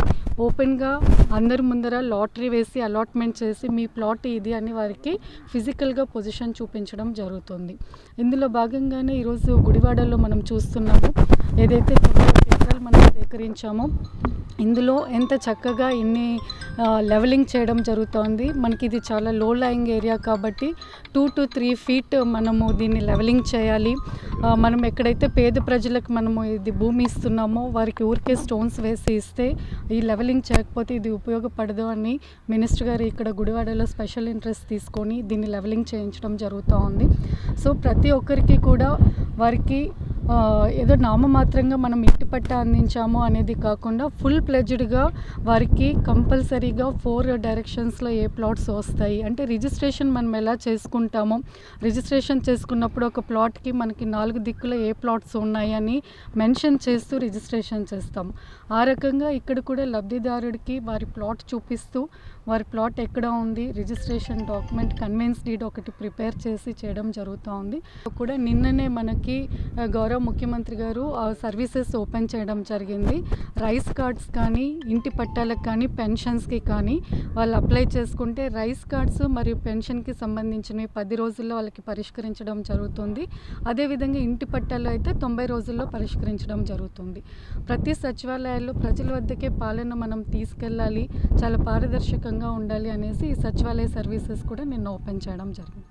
ఓపెన్గా అందరి ముందర లాటరీ వేసి అలాట్మెంట్ చేసి మీ ప్లాట్ ఇది అని వారికి ఫిజికల్గా పొజిషన్ చూపించడం జరుగుతుంది ఇందులో భాగంగానే ఈరోజు గుడివాడలో మనం చూస్తున్నాము ఏదైతే తొంభై ఒక్క ఎకరాలు మనం సేకరించామో ఇందులో ఎంత చక్కగా ఇన్ని లెవలింగ్ చేయడం జరుగుతోంది మనకి ఇది చాలా లో లయింగ్ ఏరియా కాబట్టి టూ టు త్రీ ఫీట్ మనము దీన్ని లెవలింగ్ చేయాలి ఆ, మనం ఎక్కడైతే పేద ప్రజలకు మనము ఇది భూమి ఇస్తున్నామో వారికి ఊరికే స్టోన్స్ వేసి ఇస్తే ఈ లెవలింగ్ చేయకపోతే ఇది ఉపయోగపడదు అని మినిస్టర్ గారు ఇక్కడ గుడివాడలో స్పెషల్ ఇంట్రెస్ట్ తీసుకొని దీన్ని లెవలింగ్ చేయించడం జరుగుతూ ఉంది సో ప్రతి ఒక్కరికి కూడా వారికి ఆ, ఏదో నామమాత్రంగా మనం ఇంటి పట్ట అందించాము అనేది కాకుండా ఫుల్ ప్లెజ్డ్గా వారికి కంపల్సరీగా ఫోర్ డైరెక్షన్స్లో ఏ ప్లాట్స్ వస్తాయి అంటే రిజిస్ట్రేషన్ మనం ఎలా చేసుకుంటామో రిజిస్ట్రేషన్ చేసుకున్నప్పుడు ఒక ప్లాట్కి మనకి నాలుగు దిక్కులో ఏ ప్లాట్స్ ఉన్నాయి అని మెన్షన్ చేస్తూ రిజిస్ట్రేషన్ చేస్తాం ఆ రకంగా ఇక్కడ కూడా లబ్ధిదారుడికి వారి ప్లాట్ చూపిస్తూ వారి ప్లాట్ ఎక్కడ ఉంది రిజిస్ట్రేషన్ డాక్యుమెంట్ కన్వెన్స్ డీడ్ ఒకటి ప్రిపేర్ చేసి చేయడం జరుగుతూ ఉంది కూడా నిన్ననే మనకి ఆ, గౌరవ ముఖ్యమంత్రి గారు ఆ సర్వీసెస్ ఓపెన్ చేయడం జరిగింది రైస్ కార్డ్స్ కానీ ఇంటి పట్టాలకు కానీ పెన్షన్స్కి కానీ వాళ్ళు అప్లై చేసుకుంటే రైస్ కార్డ్స్ మరియు పెన్షన్కి సంబంధించినవి పది రోజుల్లో వాళ్ళకి పరిష్కరించడం జరుగుతుంది అదేవిధంగా ఇంటి పట్టాలు అయితే తొంభై రోజుల్లో పరిష్కరించడం జరుగుతుంది ప్రతి సచివాలయాల్లో ప్రజల వద్దకే పాలన మనం తీసుకెళ్ళాలి చాలా పారదర్శకంగా ఉండాలి అనేసి ఈ సచివాలయ సర్వీసెస్ కూడా నిన్న ఓపెన్ చేయడం జరిగింది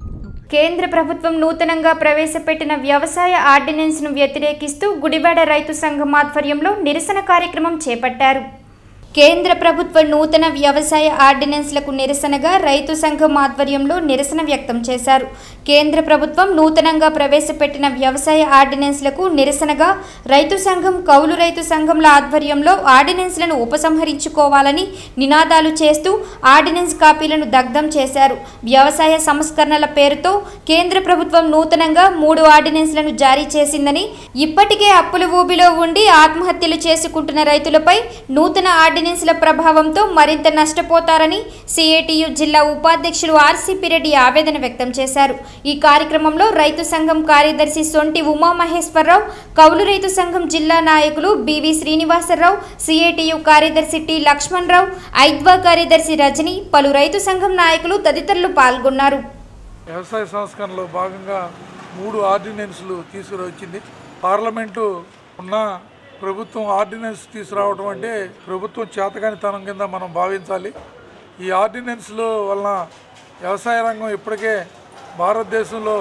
కేంద్ర ప్రభుత్వం నూతనంగా ప్రవేశపెట్టిన వ్యవసాయ ఆర్డినెన్స్ను వ్యతిరేకిస్తూ గుడివాడ రైతు సంఘం ఆధ్వర్యంలో నిరసన కార్యక్రమం చేపట్టారు కేంద్ర ప్రభుత్వ నూతన వ్యవసాయ ఆర్డినెన్స్లకు నిరసనగా రైతు సంఘం ఆధ్వర్యంలో నిరసన వ్యక్తం చేశారు కేంద్ర ప్రభుత్వం నూతనంగా ప్రవేశపెట్టిన వ్యవసాయ ఆర్డినెన్స్లకు నిరసనగా రైతు సంఘం కౌలు రైతు సంఘంల ఆధ్వర్యంలో ఆర్డినెన్స్లను ఉపసంహరించుకోవాలని నినాదాలు చేస్తూ ఆర్డినెన్స్ కాపీలను దగ్ధం చేశారు వ్యవసాయ సంస్కరణల పేరుతో కేంద్ర ప్రభుత్వం నూతనంగా మూడు ఆర్డినెన్స్లను జారీ చేసిందని ఇప్పటికే అప్పుల ఊబిలో ఉండి ఆత్మహత్యలు చేసుకుంటున్న రైతులపై నూతన ఆర్డినెన్స్ల ప్రభావంతో మరింత నష్టపోతారని సిఐటియు జిల్లా ఉపాధ్యక్షులు ఆర్సీపీ రెడ్డి ఆవేదన వ్యక్తం చేశారు ఈ కార్యక్రమంలో రైతు సంఘం కార్యదర్శి సొంటి ఉమామహేశ్వరరావు కౌలు రైతు సంఘం జిల్లా నాయకులు బివి శ్రీనివాసరావు సిఐటియు కార్యదర్శి టి లక్ష్మణరావు ఐద్వా కార్యదర్శి రజని పలు రైతు సంఘం నాయకులు తదితరులు పాల్గొన్నారు
వ్యవసాయ సంస్కరణలో భాగంగా మూడు ఆర్డినెన్స్లు తీసుకురొచ్చింది పార్లమెంటు ఉన్న ప్రభుత్వం ఆర్డినెన్స్ తీసుకురావడం అంటే ప్రభుత్వం చేతకానితనం కింద మనం భావించాలి ఈ ఆర్డినెన్స్ల వలన వ్యవసాయ రంగం ఇప్పటికే భారతదేశంలో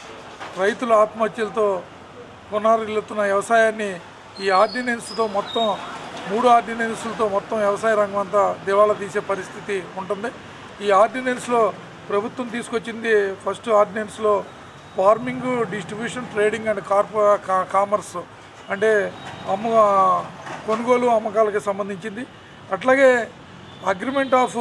రైతుల ఆత్మహత్యలతో పునరుల్లుతున్న వ్యవసాయాన్ని ఈ ఆర్డినెన్స్తో మొత్తం మూడు ఆర్డినెన్స్లతో మొత్తం వ్యవసాయ రంగం అంతా దివాళా తీసే పరిస్థితి ఉంటుంది ఈ ఆర్డినెన్స్లో ప్రభుత్వం తీసుకొచ్చింది ఫస్ట్ ఆర్డినెన్స్లో ఫార్మింగ్ డిస్ట్రిబ్యూషన్ ట్రేడింగ్ అండ్ కార్పొ కా- కామర్స్ అంటే అమ్మ కొనుగోలు అమ్మకాలకి సంబంధించింది అట్లాగే agreement of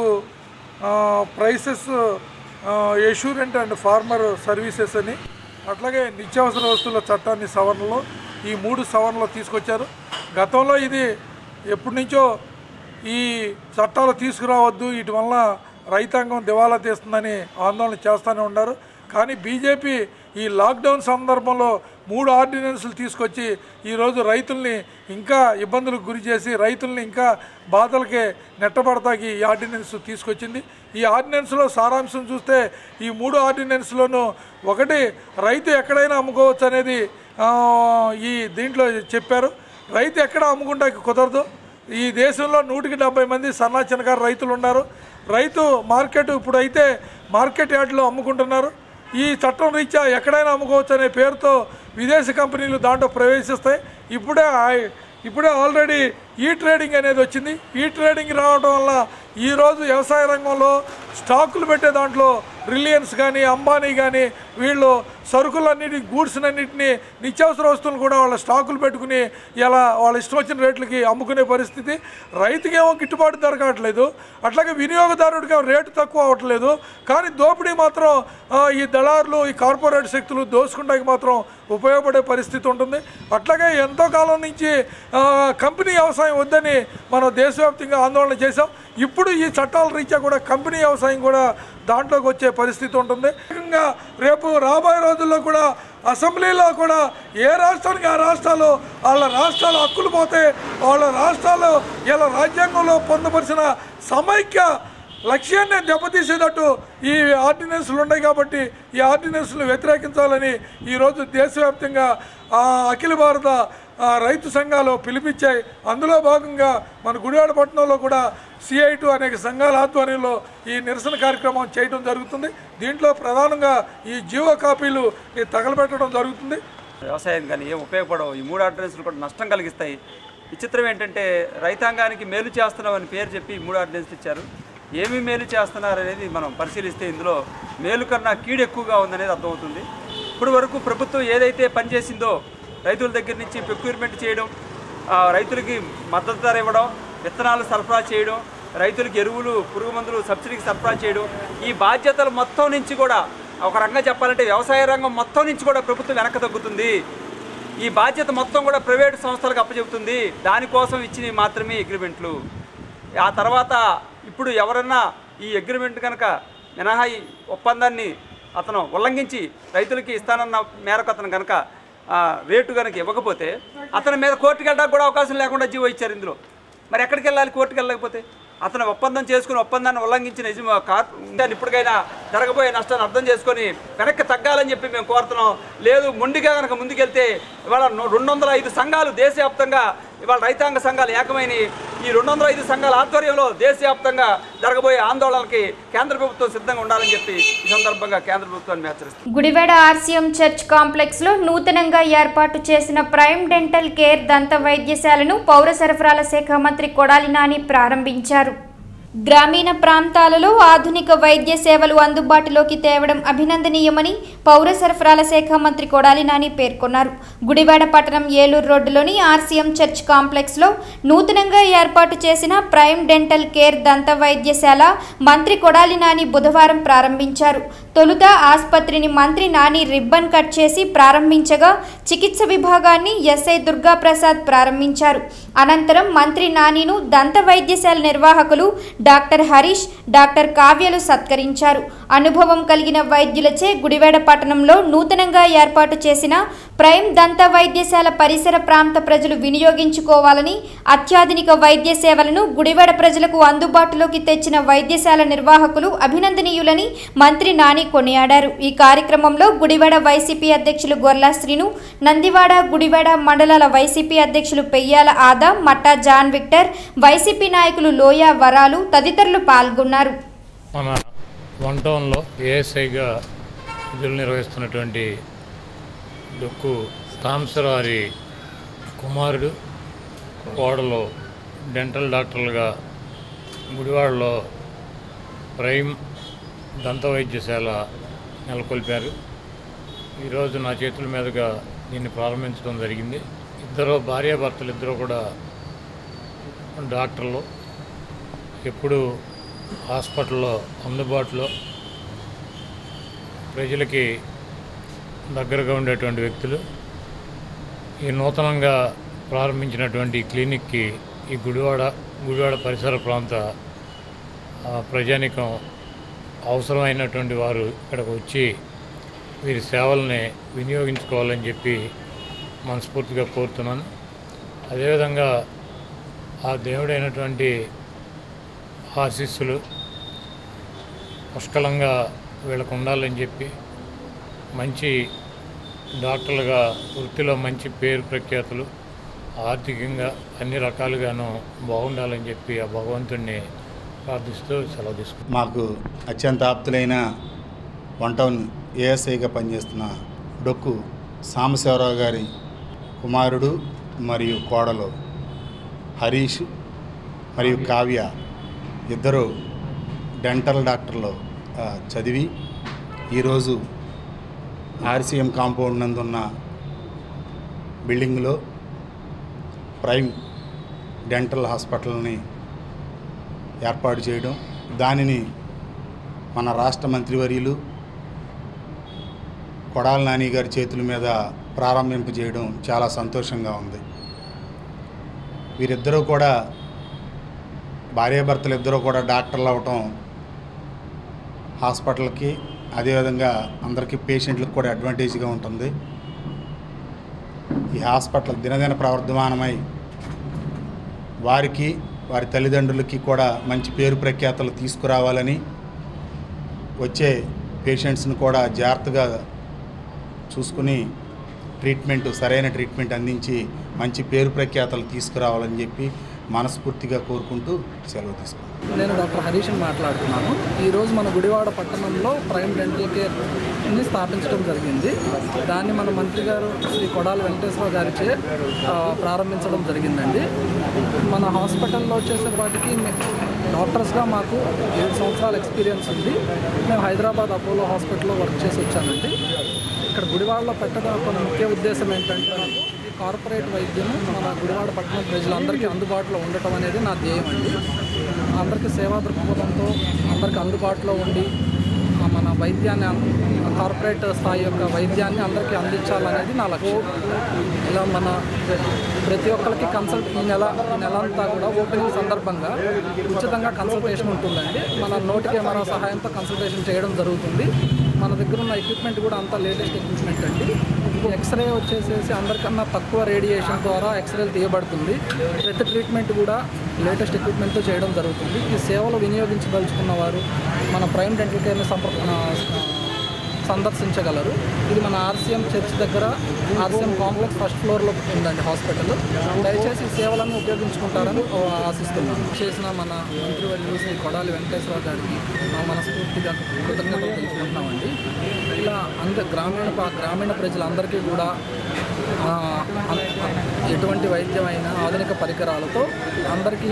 prices assurance and farmer services అని అట్లాగే నిత్యావసర వస్తువుల చట్టాన్ని సవరణలో ఈ మూడు సవరణలు తీసుకొచ్చారు గతంలో ఇది ఎప్పటి నుంచో ఈ చట్టాలు తీసుకురావద్దు వీటి వల్ల రైతాంగం దివాలా తీస్తుందని ఆందోళన చేస్తూనే ఉన్నారు కానీ బీజేపీ ఈ లాక్డౌన్ సందర్భంలో మూడు ఆర్డినెన్స్లు తీసుకొచ్చి ఈరోజు రైతుల్ని ఇంకా ఇబ్బందులకు గురి చేసి రైతుల్ని ఇంకా బాధలకే నెట్టబడతాకి ఈ ఆర్డినెన్స్ తీసుకొచ్చింది ఈ ఆర్డినెన్స్లో సారాంశం చూస్తే ఈ మూడు ఆర్డినెన్స్లోనూ ఒకటి రైతు ఎక్కడైనా అమ్ముకోవచ్చు అనేది ఆ, ఈ దీంట్లో చెప్పారు రైతు ఎక్కడ అమ్ముకుంటాకి కుదరదు ఈ దేశంలో నూటికి డెబ్బై మంది సన్నా చిన్నకారు రైతులు ఉన్నారు రైతు మార్కెట్ ఇప్పుడైతే మార్కెట్ యార్డ్లో అమ్ముకుంటున్నారు ఈ చట్టం రీత్యా ఎక్కడైనా అమ్ముకోవచ్చు అనే పేరుతో విదేశీ కంపెనీలు దాంట్లో ప్రవేశిస్తాయి ఇప్పుడే ఆ- ఇప్పుడే ఆల్రెడీ ఈ ట్రేడింగ్ అనేది వచ్చింది ఈ ట్రేడింగ్ రావడం వల్ల ఈరోజు వ్యవసాయ రంగంలో స్టాకులు పెట్టే దాంట్లో రిలయన్స్ కానీ అంబానీ కానీ వీళ్ళు సరుకులన్నిటి గూడ్స్ అన్నింటినీ నిత్యావసర వస్తువులు కూడా వాళ్ళ స్టాకులు పెట్టుకుని ఇలా వాళ్ళ ఇష్టం వచ్చిన రేట్లకి అమ్ముకునే పరిస్థితి రైతుకేమో గిట్టుబాటు ధర కావట్లేదు అట్లాగే వినియోగదారుడికి రేటు తక్కువ అవ్వట్లేదు కానీ దోపిడీ మాత్రం ఆ, ఈ దళారులు ఈ కార్పొరేట్ శక్తులు దోసుకుంటానికి మాత్రం ఉపయోగపడే పరిస్థితి ఉంటుంది అట్లాగే ఎంతో కాలం నుంచి ఆ, కంపెనీ వ్యవసాయం వద్దని మనం దేశవ్యాప్తంగా ఆందోళన చేశాం ఇప్పుడు ఈ చట్టాల రీత్యా కూడా కంపెనీ వ్యవసాయం కూడా దాంట్లోకి వచ్చే పరిస్థితి ఉంటుంది ముఖ్యంగా రేపు రాబోయే రోజుల్లో కూడా అసెంబ్లీలో కూడా ఏ రాష్ట్రానికి ఆ రాష్ట్రాలు వాళ్ళ రాష్ట్రాల హక్కులు పోతే వాళ్ళ రాష్ట్రాలు ఇలా రాజ్యాంగంలో పొందపరిచిన సమైక్య లక్ష్యాన్ని దెబ్బతీసేటట్టు ఈ ఆర్డినెన్స్లు ఉన్నాయి కాబట్టి ఈ ఆర్డినెన్స్లు వ్యతిరేకించాలని ఈరోజు దేశవ్యాప్తంగా ఆ, అఖిల భారత ఆ, రైతు సంఘాలు పిలిపించాయి అందులో భాగంగా మన గుడివాడ పట్టణంలో కూడా సిఐటు అనేక సంఘాల ఆధ్వర్యంలో ఈ నిరసన కార్యక్రమం చేయడం జరుగుతుంది దీంట్లో ప్రధానంగా ఈ జీవో కాపీలు ఈ తగలబెట్టడం జరుగుతుంది
వ్యవసాయం కానీ ఏం ఉపయోగపడవు ఈ మూడు ఆర్డినెన్స్లు కూడా నష్టం కలిగిస్తాయి విచిత్రం ఏంటంటే రైతాంగానికి మేలు చేస్తున్నామని పేరు చెప్పి ఈ మూడు ఆర్డినెన్స్లు ఇచ్చారు ఏమి మేలు చేస్తున్నారు అనేది మనం పరిశీలిస్తే ఇందులో మేలు కన్నా కీడు ఎక్కువగా ఉందనేది అర్థమవుతుంది ఇప్పుడు వరకు ప్రభుత్వం ఏదైతే పనిచేసిందో రైతుల దగ్గర నుంచి ప్రొక్యూర్మెంట్ చేయడం ఆ, రైతులకి మద్దతు ధర ఇవ్వడం విత్తనాలు సరఫరా చేయడం రైతులకు ఎరువులు పురుగు మందులు సబ్సిడీకి సరఫరా చేయడం ఈ బాధ్యతలు మొత్తం నుంచి కూడా ఒక రంగం చెప్పాలంటే వ్యవసాయ రంగం మొత్తం నుంచి కూడా ప్రభుత్వం వెనక్కి తగ్గుతుంది ఈ బాధ్యత మొత్తం కూడా ప్రైవేటు సంస్థలకు అప్పచెబుతుంది దానికోసం ఇచ్చినవి మాత్రమే అగ్రిమెంట్లు ఆ తర్వాత ఇప్పుడు ఎవరన్నా ఈ అగ్రిమెంట్ కనుక మినహా ఈ ఒప్పందాన్ని అతను ఉల్లంఘించి రైతులకి ఇస్తానన్న మేరకు అతను కనుక ఆ, రేటు కనుక ఇవ్వకపోతే అతని మీద కోర్టుకు వెళ్ళడానికి కూడా అవకాశం లేకుండా జీవో ఇచ్చారు ఇందులో మరి ఎక్కడికి వెళ్ళాలి కోర్టుకు వెళ్ళకపోతే అతను ఒప్పందం చేసుకుని ఒప్పందాన్ని ఉల్లంఘించిన యజమా కార్ దాన్ని ఇప్పటికైనా జరగబోయే నష్టాన్ని అర్థం చేసుకొని వెనక్కి తగ్గాలని చెప్పి మేము కోరుతున్నాం లేదు మొండిగా కనుక ముందుకెళ్తే ఇవాళ ను- రెండు వందల ఐదు సంఘాలు దేశవ్యాప్తంగా ఇవాళ రైతాంగ సంఘాలు ఏకమైన ఈ రెండు వందల ఐదు సంఘాల ఆధ్వర్యంలో దేశవ్యాప్తంగా జరగబోయే ఆందోళనకి కేంద్ర ప్రభుత్వం సిద్ధంగా ఉండాలని చెప్పి ఈ సందర్భంగా కేంద్ర ప్రభుత్వాన్ని హెచ్చరిస్తున్నాం
గుడివాడ ఆర్సీఎం చర్చ్ కాంప్లెక్స్లో నూతనంగా ఏర్పాటు చేసిన ప్రైమ్ డెంటల్ కేర్ దంత వైద్యశాలను పౌర సరఫరాల శాఖ మంత్రి కొడాలి నాని ప్రారంభించారు గ్రామీణ ప్రాంతాలలో ఆధునిక వైద్య సేవలు అందుబాటులోకి తేవడం అభినందనీయమని పౌర సరఫరాల శాఖ మంత్రి కొడాలి నాని పేర్కొన్నారు గుడివాడ పట్టణం ఏలూరు రోడ్డులోని ఆర్సీఎం చర్చ్ కాంప్లెక్స్లో నూతనంగా ఏర్పాటు చేసిన ప్రైమ్ డెంటల్ కేర్ దంత వైద్యశాల మంత్రి కొడాలి నాని బుధవారం ప్రారంభించారు తొలుత ఆసుపత్రిని మంత్రి నాని రిబ్బన్ కట్ చేసి ప్రారంభించగా చికిత్స విభాగాన్ని ఎస్ఐ దుర్గా ప్రసాద్ ప్రారంభించారు అనంతరం మంత్రి నానిను దంత వైద్యశాల నిర్వాహకులు డాక్టర్ హరీష్ డాక్టర్ కావ్యలు సత్కరించారు అనుభవం కలిగిన వైద్యులచే గుడివాడ పట్టణంలో నూతనంగా ఏర్పాటు చేసిన ప్రైమ్ దంత వైద్యశాల పరిసర ప్రాంత ప్రజలు వినియోగించుకోవాలని అత్యాధునిక వైద్య సేవలను గుడివాడ ప్రజలకు అందుబాటులోకి తెచ్చిన వైద్యశాల నిర్వాహకులు అభినందనీయులని మంత్రి నాని కొనియాడారు ఈ కార్యక్రమంలో గుడివాడ వైసీపీ అధ్యక్షులు గొర్లా శ్రీను నందివాడ గుడివాడ మండలాల వైసీపీ అధ్యక్షులు పెయ్యాల ఆదా మట్టా జాన్ విక్టర్ వైసీపీ నాయకులు లోయ వరాలు తదితరులు పాల్గొన్నారు
మన వన్ టౌన్లో ఏఎస్ఐగా విధులు నిర్వహిస్తున్నటువంటి డొక్కు తాంసరారి కుమారుడు కోడలో డెంటల్ డాక్టర్లుగా గుడివాడలో ప్రైమ్ దంత వైద్యశాల నెలకొల్పారు ఈరోజు నా చేతుల మీదుగా దీన్ని ప్రారంభించడం జరిగింది ఇద్దరు భార్యాభర్తలు ఇద్దరు కూడా డాక్టర్లు ఎప్పుడు హాస్పిటల్లో అందుబాటులో ప్రజలకి దగ్గరగా ఉండేటువంటి వ్యక్తులు ఈ నూతనంగా ప్రారంభించినటువంటి ఈ క్లినిక్కి ఈ గుడివాడ గుడివాడ పరిసర ప్రాంత ఆ, ప్రజానికం అవసరమైనటువంటి వారు ఇక్కడికి వచ్చి వీరి సేవల్ని వినియోగించుకోవాలని చెప్పి మనస్ఫూర్తిగా కోరుతున్నాను అదేవిధంగా ఆ దేవుడైనటువంటి ఆశీస్సులు పుష్కలంగా వీళ్ళకు ఉండాలని చెప్పి మంచి డాక్టర్లుగా వృత్తిలో మంచి పేరు ప్రఖ్యాతులు ఆర్థికంగా అన్ని రకాలుగాను బాగుండాలని చెప్పి ఆ భగవంతుణ్ణి ప్రార్థిస్తూ సెలవు తీసుకుంటాను
మాకు అత్యంత ఆప్తులైన వన్ టౌన్ ఏఎస్ఐగా పనిచేస్తున్న డొక్కు సాంబశివరావు గారి కుమారుడు మరియు కోడలు హరీష్ మరియు కావ్య ఇద్దరు డెంటల్ డాక్టర్లు ఆ, చదివి ఈరోజు ఆర్సీఎం కాంపౌండ్ నందున్న బిల్డింగ్లో ప్రైమ్ డెంటల్ హాస్పిటల్ని ఏర్పాటు చేయడం దానిని మన రాష్ట్ర మంత్రివర్యులు కొడాల నాని గారి చేతుల మీద ప్రారంభింపు చేయడం చాలా సంతోషంగా ఉంది వీరిద్దరూ కూడా భార్యాభర్తలు ఇద్దరూ కూడా డాక్టర్లు అవటం హాస్పిటల్కి అదేవిధంగా అందరికీ పేషెంట్లకు కూడా అడ్వాంటేజ్గా ఉంటుంది ఈ హాస్పిటల్ దినదిన ప్రవర్ధమానమై వారికి వారి తల్లిదండ్రులకి కూడా మంచి పేరు ప్రఖ్యాతలు తీసుకురావాలని వచ్చే పేషెంట్స్ని కూడా జాగ్రత్తగా చూసుకుని ట్రీట్మెంట్ సరైన ట్రీట్మెంట్ అందించి మంచి పేరు ప్రఖ్యాతలు తీసుకురావాలని చెప్పి మనస్ఫూర్తిగా కోరుకుంటూ సెలవు తీసుకుంటాను
నేను డాక్టర్ హరీష్ని మాట్లాడుతున్నాను ఈరోజు మన గుడివాడ పట్టణంలో ప్రైమ్ డెంటల్ కేర్ని స్థాపించడం జరిగింది దాన్ని మన మంత్రి గారు శ్రీ కొడాలి వెంకటేశ్వర గారిచే ఆ, ప్రారంభించడం జరిగిందండి మన హాస్పిటల్లో వచ్చేసేపాటికి మే- డాక్టర్స్గా మాకు ఏడు సంవత్సరాల ఎక్స్పీరియన్స్ ఉంది మేము హైదరాబాద్ అపోలో హాస్పిటల్లో వర్క్ చేసి వచ్చానండి ఇక్కడ గుడివాడలో పెట్టడం ఒక ముఖ్య ఉద్దేశం ఏంటంటే నాకు ఈ కార్పొరేట్ వైద్యము మన గుడివాడ పట్టణం ప్రజలందరికీ అందుబాటులో ఉండటం అనేది నా ధ్యేయం అండి అందరికీ సేవా దృక్పథంతో అందరికీ అందుబాటులో ఉండి ఆ మన వైద్యాన్ని అం- కార్పొరేట్ స్థాయి యొక్క వైద్యాన్ని అందరికీ అందించాలనేది నా లక్ష్యం ఇలా మన ప్రతి ఒక్కరికి కన్సల్ట్ ఈ నెల ఈ నెల అంతా కూడా ఓపెనింగ్ సందర్భంగా ఉచితంగా కన్సల్టేషన్ ఉంటుందండి మన నోటి కెమెరా సహాయంతో కన్సల్టేషన్ చేయడం జరుగుతుంది మన దగ్గర ఉన్న ఎక్విప్మెంట్ కూడా అంతా లేటెస్ట్ ఎక్విప్మెంట్ అండి ఎక్స్రే వచ్చేసేసి అందరికన్నా తక్కువ రేడియేషన్ ద్వారా ఎక్స్రేలు తీయబడుతుంది ప్రతి ట్రీట్మెంట్ కూడా లేటెస్ట్ ఎక్విప్మెంట్తో చేయడం జరుగుతుంది ఈ సేవలు వినియోగించదలుచుకున్న వారు మన ప్రైమ్ డెంటల్ కేర్ని సంప్ర ఆ, సందర్శించగలరు ఇది మన ఆర్సీఎం చర్చ్ దగ్గర ఆర్సీఎం కాంప్లెక్స్ ఫస్ట్ ఫ్లోర్లో ఉందండి హాస్పిటల్ దయచేసి ఈ సేవలను ఉపయోగించుకుంటారని ఆశిస్తున్నాను చేసిన మన మంత్రివర్యులు శ్రీ కొడాలి వెంకటేశ్వర గారికి మా మనస్ఫూర్తిగా కృతజ్ఞతలు తెలుపుకుంటున్నామండి ఇలా అంద గ్రామీణ ప- గ్రామీణ ప్రజలందరికీ కూడా ఆ, అన్- ఎటువంటి వైద్యమైన ఆధునిక పరికరాలతో అందరికీ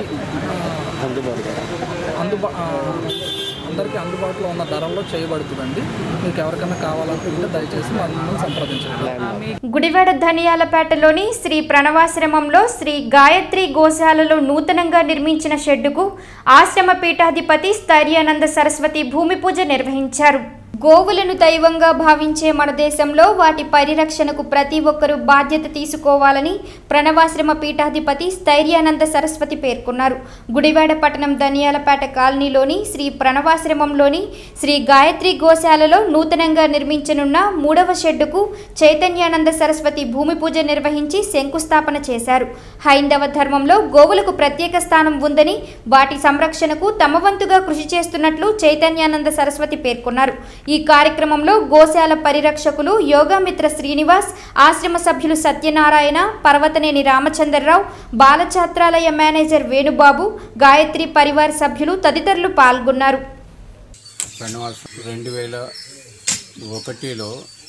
అందుబా ఆ, అందరికీ అందుబాటులో ఉన్న ధరల్లో చేయబడుతుందండి మీకు ఎవరికైనా కావాలనుకుంటే దయచేసి మమ్మల్ని సంప్రదించండి
గుడివాడ ధనియాలపేటలోని శ్రీ ప్రణవాశ్రమంలో శ్రీ గాయత్రి గోశాలలో నూతనంగా నిర్మించిన షెడ్డుకు ఆశ్రమ పీఠాధిపతి స్థైర్యానంద సరస్వతి భూమి పూజ నిర్వహించారు గోవులను దైవంగా భావించే మన దేశంలో వాటి పరిరక్షణకు ప్రతి ఒక్కరూ బాధ్యత తీసుకోవాలని ప్రణవాశ్రమ పీఠాధిపతి స్థైర్యానంద సరస్వతి పేర్కొన్నారు గుడివాడ పట్టణం ధనియాలపేట కాలనీలోని శ్రీ ప్రణవాశ్రమంలోని శ్రీ గాయత్రి గోశాలలో నూతనంగా నిర్మించనున్న మూడవ షెడ్డుకు చైతన్యానంద సరస్వతి భూమి పూజ నిర్వహించి శంకుస్థాపన చేశారు హైందవ ధర్మంలో గోవులకు ప్రత్యేక స్థానం ఉందని వాటి సంరక్షణకు తమ వంతుగా కృషి చేస్తున్నట్లు చైతన్యానంద సరస్వతి పేర్కొన్నారు ఈ కార్యక్రమంలో గోశాల పరిరక్షకులు యోగామిత్ర శ్రీనివాస్ ఆశ్రమ సభ్యులు సత్యనారాయణ పర్వతనేని రామచంద్రరావు బాలఛాత్రాలయ మేనేజర్ వేణుబాబు గాయత్రి పరివార్ సభ్యులు తదితరులు పాల్గొన్నారు
ప్రణవాస్ రెండు వేల ఒకటిలో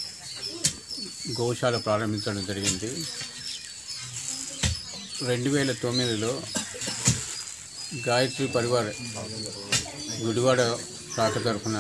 గోశాల ప్రారంభించడం జరిగింది రెండు వేల తొమ్మిదిలో గాయత్రి పరివార్ గుడివాడ శాఖ తరఫున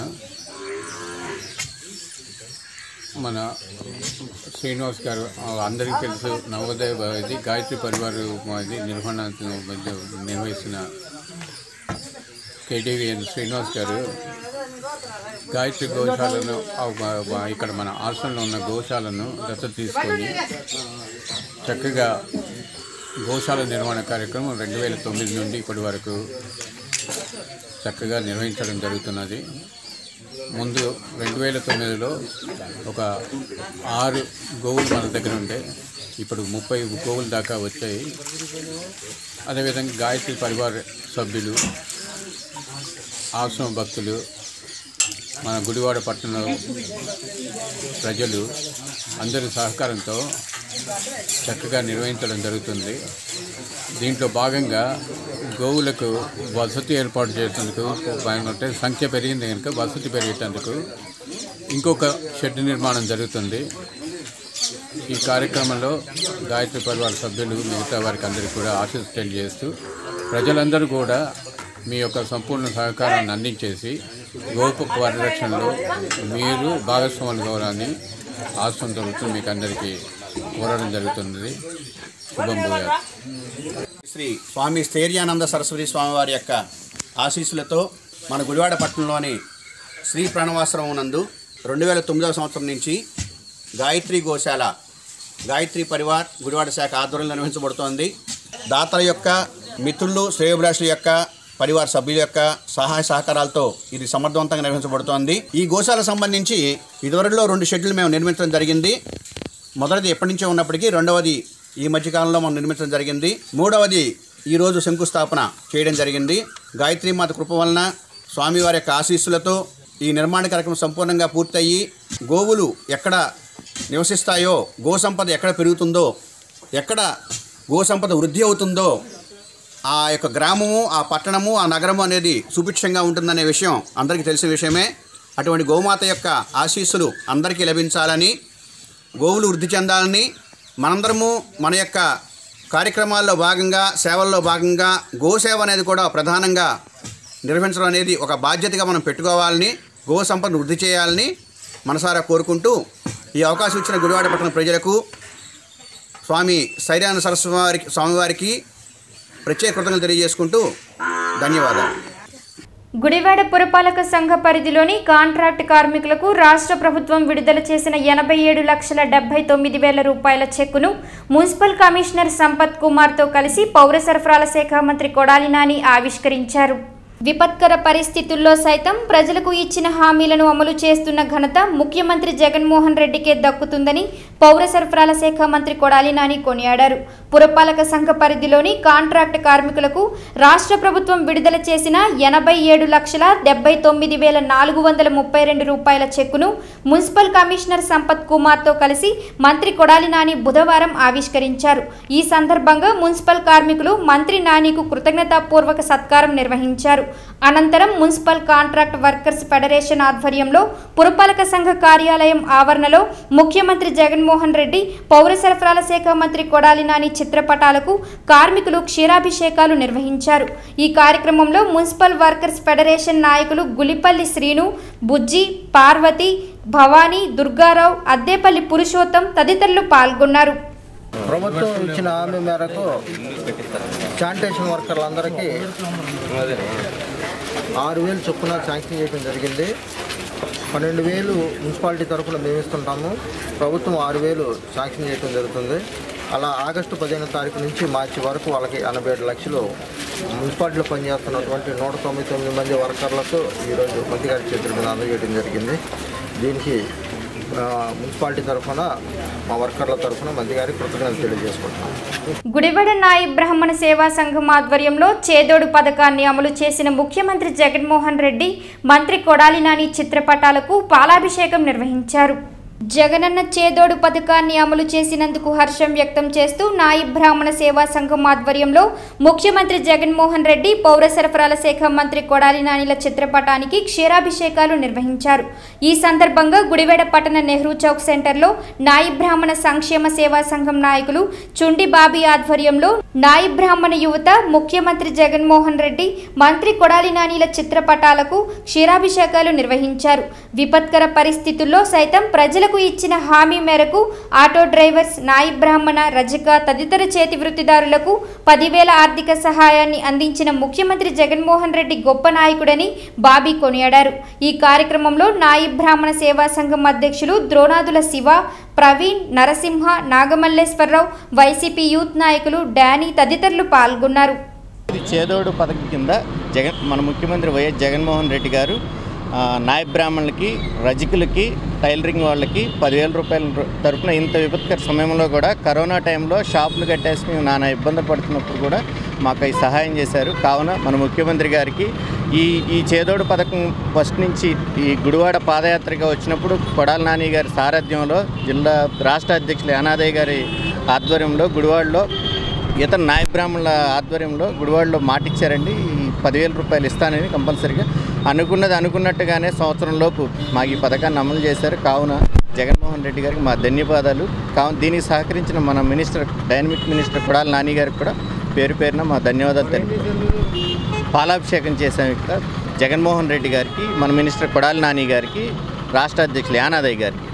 మన శ్రీనివాస్ గారు ఆ, అందరికీ తెలుసు నవోదయ భ- ఇది గాయత్రి పరివార్ ఇది నిర్వహణ నిర్వహిస్తున్న కేటీవీఎన్ శ్రీనివాస్ గారు గాయత్రి గోశాలను ఆ, బ- బ- ఇక్కడ మన ఆశ్రమంలో ఉన్న గోశాలను దత్తత తీసుకొని చక్కగా గోశాల నిర్వహణ కార్యక్రమం రెండు వేల తొమ్మిది నుండి ఇప్పటి వరకు చక్కగా నిర్వహించడం జరుగుతున్నది ముందు రెండు వేల తొమ్మిదిలో ఒక ఆరు గోవులు మన దగ్గర ఉండే ఇప్పుడు ముప్పై గోవుల దాకా వచ్చాయి అదేవిధంగా గాయత్రి పరివార సభ్యులు ఆశ్రమ భక్తులు మన గుడివాడ పట్టణంలో ప్రజలు అందరి సహకారంతో చక్కగా నిర్వహించడం జరుగుతుంది దీంట్లో భాగంగా గోవులకు వసతి ఏర్పాటు చేసేందుకు అంటే సంఖ్య పెరిగింది కనుక వసతి పెరిగేటందుకు ఇంకొక షెడ్ నిర్మాణం జరుగుతుంది ఈ కార్యక్రమంలో గాయత్రి పరివార సభ్యులు మిగతా వారికి అందరికీ కూడా అసిస్టెంట్ చేస్తూ ప్రజలందరూ కూడా మీ యొక్క సంపూర్ణ సహకారాన్ని అందించేసి గోపు పరిరక్షణలో మీరు భాగస్వాములు కావాలని ఆశ్రమం తరపున మీకు అందరికీ కోరడం జరుగుతుంది శుభం భూయాలు
శ్రీ స్వామి స్థైర్యానంద సరస్వతి స్వామివారి యొక్క ఆశీస్సులతో మన గుడివాడ పట్టణంలోని శ్రీ ప్రణవాశ్రమం నందు రెండు వేల తొమ్మిదవ సంవత్సరం నుంచి గాయత్రి గోశాల గాయత్రి పరివార్ గుడివాడ శాఖ ఆధ్వర్యంలో నిర్వహించబడుతోంది దాతల యొక్క మిత్రులు శ్రేయోభిలాషుల యొక్క పరివార సభ్యుల యొక్క సహాయ సహకారాలతో ఇది సమర్థవంతంగా నిర్వహించబడుతోంది ఈ గోశాలకు సంబంధించి ఇదివరలో రెండు షెడ్యూల్ మేము నిర్మించడం జరిగింది మొదటిది ఎప్పటి నుంచో ఉన్నప్పటికీ రెండవది ఈ మధ్యకాలంలో మనం నిర్మించడం జరిగింది మూడవది ఈరోజు శంకుస్థాపన చేయడం జరిగింది గాయత్రీమాత కృప వలన స్వామివారి యొక్క ఆశీస్సులతో ఈ నిర్మాణ కార్యక్రమం సంపూర్ణంగా పూర్తయి గోవులు ఎక్కడ నివసిస్తాయో గో సంపద ఎక్కడ పెరుగుతుందో ఎక్కడ గో సంపద వృద్ధి అవుతుందో ఆ యొక్క గ్రామము ఆ పట్టణము ఆ నగరము అనేది సుభిక్షంగా ఉంటుందనే విషయం అందరికీ తెలిసిన విషయమే అటువంటి గోమాత యొక్క ఆశీస్సులు అందరికీ లభించాలని గోవులు వృద్ధి చెందాలని మనందరము మన యొక్క కార్యక్రమాల్లో భాగంగా సేవల్లో భాగంగా గోసేవ అనేది కూడా ప్రధానంగా నిర్వహించడం అనేది ఒక బాధ్యతగా మనం పెట్టుకోవాలని గో సంపదను వృద్ధి చేయాలని మనసారా కోరుకుంటూ ఈ అవకాశం ఇచ్చిన గుడివాడ పట్టణ ప్రజలకు స్వామి శైర్యాన సరస్వామి వారికి స్వామివారికి ప్రత్యేక కృతజ్ఞతలు తెలియజేసుకుంటూ ధన్యవాదాలు
గుడివాడ పురపాలక సంఘ పరిధిలోని కాంట్రాక్ట్ కార్మికులకు రాష్ట్ర ప్రభుత్వం విడుదల చేసిన ఎనభై ఏడు లక్షల డెబ్బై తొమ్మిది వేల రూపాయల చెక్కును మున్సిపల్ కమిషనర్ సంపత్ కుమార్తో కలిసి పౌర సరఫరాల శాఖ మంత్రి కొడాలి నాని ఆవిష్కరించారు విపత్కర పరిస్థితుల్లో సైతం ప్రజలకు ఇచ్చిన హామీలను అమలు చేస్తున్న ఘనత ముఖ్యమంత్రి జగన్మోహన్ రెడ్డికే దక్కుతుందని పౌర సరఫరాల శాఖ మంత్రి కొడాలి నాని కొనియాడారు పురపాలక సంఘ పరిధిలోని కాంట్రాక్ట్ కార్మికులకు రాష్ట్ర ప్రభుత్వం విడుదల చేసిన ఎనభై ఏడు లక్షల డెబ్బై తొమ్మిది వేల నాలుగు వందల ముప్పై రెండు రూపాయల చెక్కును మున్సిపల్ కమిషనర్ సంపత్ కుమార్తో కలిసి మంత్రి కొడాలి నాని బుధవారం ఆవిష్కరించారు ఈ సందర్భంగా మున్సిపల్ కార్మికులు మంత్రి నానికి కృతజ్ఞతాపూర్వక సత్కారం నిర్వహించారు అనంతరం మున్సిపల్ కాంట్రాక్ట్ వర్కర్స్ ఫెడరేషన్ ఆధ్వర్యంలో పురపాలక సంఘ కార్యాలయం ఆవరణలో ముఖ్యమంత్రి జగన్మోహన్ రెడ్డి పౌర సరఫరాల శాఖ మంత్రి కొడాలి నాని చిత్రపటాలకు కార్మికులు క్షీరాభిషేకాలు నిర్వహించారు ఈ కార్యక్రమంలో మున్సిపల్ వర్కర్స్ ఫెడరేషన్ నాయకులు గులిపల్లి శ్రీను బుజ్జి పార్వతి భవానీ దుర్గారావు అద్దేపల్లి పురుషోత్తం తదితరులు పాల్గొన్నారు
ప్రభుత్వం ఇచ్చిన హామీ మేరకు శానిటేషన్ వర్కర్లందరికీ ఆరు వేలు చొప్పున శాంక్షన్ చేయడం జరిగింది పన్నెండు వేలు మున్సిపాలిటీ తరఫున మేము ఇస్తుంటాము ప్రభుత్వం ఆరు వేలు శాంక్షన్ చేయడం జరుగుతుంది అలా ఆగస్టు పదిహేను తారీఖు నుంచి మార్చి వరకు వాళ్ళకి ఎనభై ఏడు లక్షలు మున్సిపాలిటీలో పనిచేస్తున్నటువంటి నూట తొంభై తొమ్మిది మంది వర్కర్లకు ఈరోజు మంత్రి గారి చేతుల మీద అందజేయడం జరిగింది దీనికి ఆ, మున్సిపాలిటీ తరఫున మా వర్కర్ల తరఫున మంత్రి గారికి కృతజ్ఞతలు తెలియజేసుకుంటున్నాం
గుడివాడ నాయి బ్రాహ్మణ సేవా సంఘం ఆధ్వర్యంలో చేదోడు పథకాన్ని అమలు చేసిన ముఖ్యమంత్రి జగన్మోహన్ రెడ్డి మంత్రి కొడాలి నాని చిత్రపటాలకు పాలాభిషేకం నిర్వహించారు జగనన్న చేదోడు పథకాన్ని అమలు చేసినందుకు హర్షం వ్యక్తం చేస్తూ నాయి బ్రాహ్మణ సేవా సంఘం ఆధ్వర్యంలో ముఖ్యమంత్రి జగన్మోహన్ రెడ్డి పౌర సరఫరాల శాఖ మంత్రి కొడాలి నానిల చిత్రపటానికి క్షీరాభిషేకాలు నిర్వహించారు ఈ సందర్భంగా గుడివేడ పట్టణ నెహ్రూ చౌక్ సెంటర్లో నాయి బ్రాహ్మణ సంక్షేమ సేవా సంఘం నాయకులు చుండి బాబీ ఆధ్వర్యంలో నాయి బ్రాహ్మణ యువత ముఖ్యమంత్రి జగన్మోహన్ రెడ్డి మంత్రి కొడాలి నానిల చిత్రపటాలకు క్షీరాభిషేకాలు నిర్వహించారు విపత్కర పరిస్థితుల్లో సైతం ప్రజలకు ఇచ్చిన హామీ మేరకు ఆటో డ్రైవర్స్ నాయి బ్రాహ్మణ రజక తదితర చేతి వృత్తిదారులకు పదివేల ఆర్థిక సహాయాన్ని అందించిన ముఖ్యమంత్రి జగన్మోహన్ రెడ్డి గొప్ప నాయకుడని బాబీ కొనియాడారు ఈ కార్యక్రమంలో నాయి బ్రాహ్మణ సేవా సంఘం అధ్యక్షులు ద్రోణాదుల శివ ప్రవీణ్ నరసింహ నాగమల్లేశ్వరరావు వైసీపీ యూత్ నాయకులు డానీ తదితరులు పాల్గొన్నారు
ఇది చేదోడు పథకం కింద జగన్ మన ముఖ్యమంత్రి వైఎస్ జగన్మోహన్ రెడ్డి గారు ఆ, నాయ బ్రాహ్మణులకి రజకులకి టైలరింగ్ వాళ్ళకి పదివేల రూపాయల రు- తరపున ఇంత విపత్కర సమయంలో కూడా కరోనా టైంలో షాపులు కట్టేసి మేము నానా ఇబ్బంది పడుతున్నప్పుడు కూడా మాకు ఈ సహాయం చేశారు కావున మన ముఖ్యమంత్రి గారికి ఈ ఈ చేదోడు పథకం ఫస్ట్ నుంచి ఈ గుడివాడ పాదయాత్రగా వచ్చినప్పుడు కొడాల నాని గారి సారథ్యంలో జిల్లా రాష్ట్ర అధ్యక్షులు యానాదయ్య గారి ఆధ్వర్యంలో గుడివాడలో ఇతర నాయ బ్రాహ్మణుల ఆధ్వర్యంలో గుడివాడలో మాట ఇచ్చారండి ఈ పదివేల రూపాయలు ఇస్తానని కంపల్సరిగా అనుకున్నది అనుకున్నట్టుగానే సంవత్సరం లోపు మాకు ఈ పథకాన్ని అమలు చేశారు కావున జగన్మోహన్ రెడ్డి గారికి మా ధన్యవాదాలు కావున దీనికి సహకరించిన మన minister dynamic minister Kodali Nani గారికి కూడా పేరు పేరున మా ధన్యవాదాలు తెలుపు పాలాభిషేకం చేశాం ఇక్కడ జగన్మోహన్ రెడ్డి గారికి మన మినిస్టర్ కొడాలి నాని గారికి రాష్ట్ర అధ్యక్షులు యానాదయ్య గారికి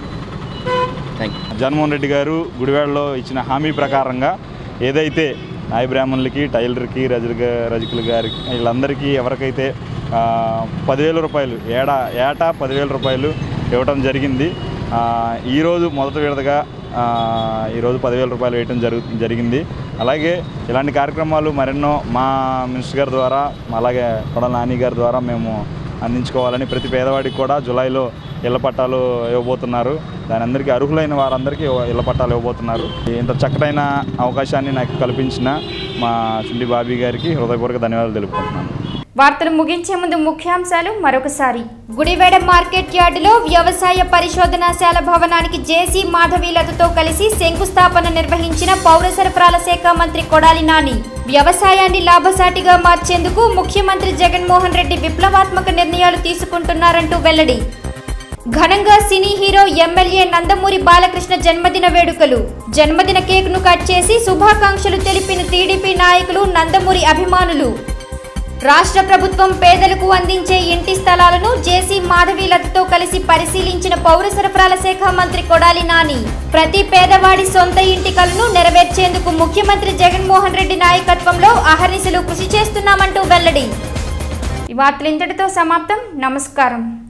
థ్యాంక్ యూ
జగన్మోహన్ రెడ్డి గారు గుడివాడలో ఇచ్చిన హామీ ప్రకారంగా ఏదైతే నాయ బ్రాహ్మణులకి టైలర్కి రజుల రజకుల గారికి వీళ్ళందరికీ ఎవరికైతే ఆ, పదివేల రూపాయలు ఏడా ఏటా పదివేల రూపాయలు ఇవ్వడం జరిగింది ఆ, ఈరోజు మొదటి విడతగా ఆ, ఈరోజు పదివేల రూపాయలు వేయటం జరుగు జరిగింది అలాగే ఇలాంటి కార్యక్రమాలు మరెన్నో మా మినిస్టర్ గారి ద్వారా అలాగే కొడల నాని గారి ద్వారా మేము అందించుకోవాలని ప్రతి పేదవాడికి కూడా జూలైలో ఇళ్ల పట్టాలు ఇవ్వబోతున్నారు దాని అందరికీ అర్హులైన వారందరికీ ఇళ్ల పట్టాలు ఇవ్వబోతున్నారు ఇంత చక్కటైన అవకాశాన్ని నాకు కల్పించిన మా చుండి బాబీ గారికి హృదయపూర్వక ధన్యవాదాలు తెలుపుకుంటున్నాను
వార్తలు ముగించే ముందు ముఖ్యాంశాలు మరొకసారి గుడివేడ మార్కెట్ యార్డులో వ్యవసాయ పరిశోధనాశాల భవనానికి జేసీ మాధవీలతతో కలిసి శంకుస్థాపన నిర్వహించిన పౌర సరఫరాల శాఖ మంత్రి కొడాలి నాని వ్యవసాయాన్ని లాభసాటిగా మార్చేందుకు ముఖ్యమంత్రి జగన్మోహన్ రెడ్డి విప్లవాత్మక నిర్ణయాలు తీసుకుంటున్నారంటూ వెల్లడి ఘనంగా సినీ హీరో ఎమ్మెల్యే నందమూరి బాలకృష్ణ జన్మదిన వేడుకలు జన్మదిన కేక్ను కట్ చేసి శుభాకాంక్షలు తెలిపిన టీడీపీ నాయకులు నందమూరి అభిమానులు రాష్ట్ర ప్రభుత్వం పేదలకు అందించే ఇంటి స్థలాలను జేసీ మాధవీలతతో కలిసి పరిశీలించిన పౌర సరఫరాల శాఖ మంత్రి కొడాలి నాని ప్రతి పేదవాడి సొంత ఇంటి కలను నెరవేర్చేందుకు ముఖ్యమంత్రి జగన్మోహన్ రెడ్డి నాయకత్వంలో అహర్నిశలు కృషి చేస్తున్నామంటూ వెల్లడి ఈ వార్తలు ఇంతటితో సమాప్తం నమస్కారం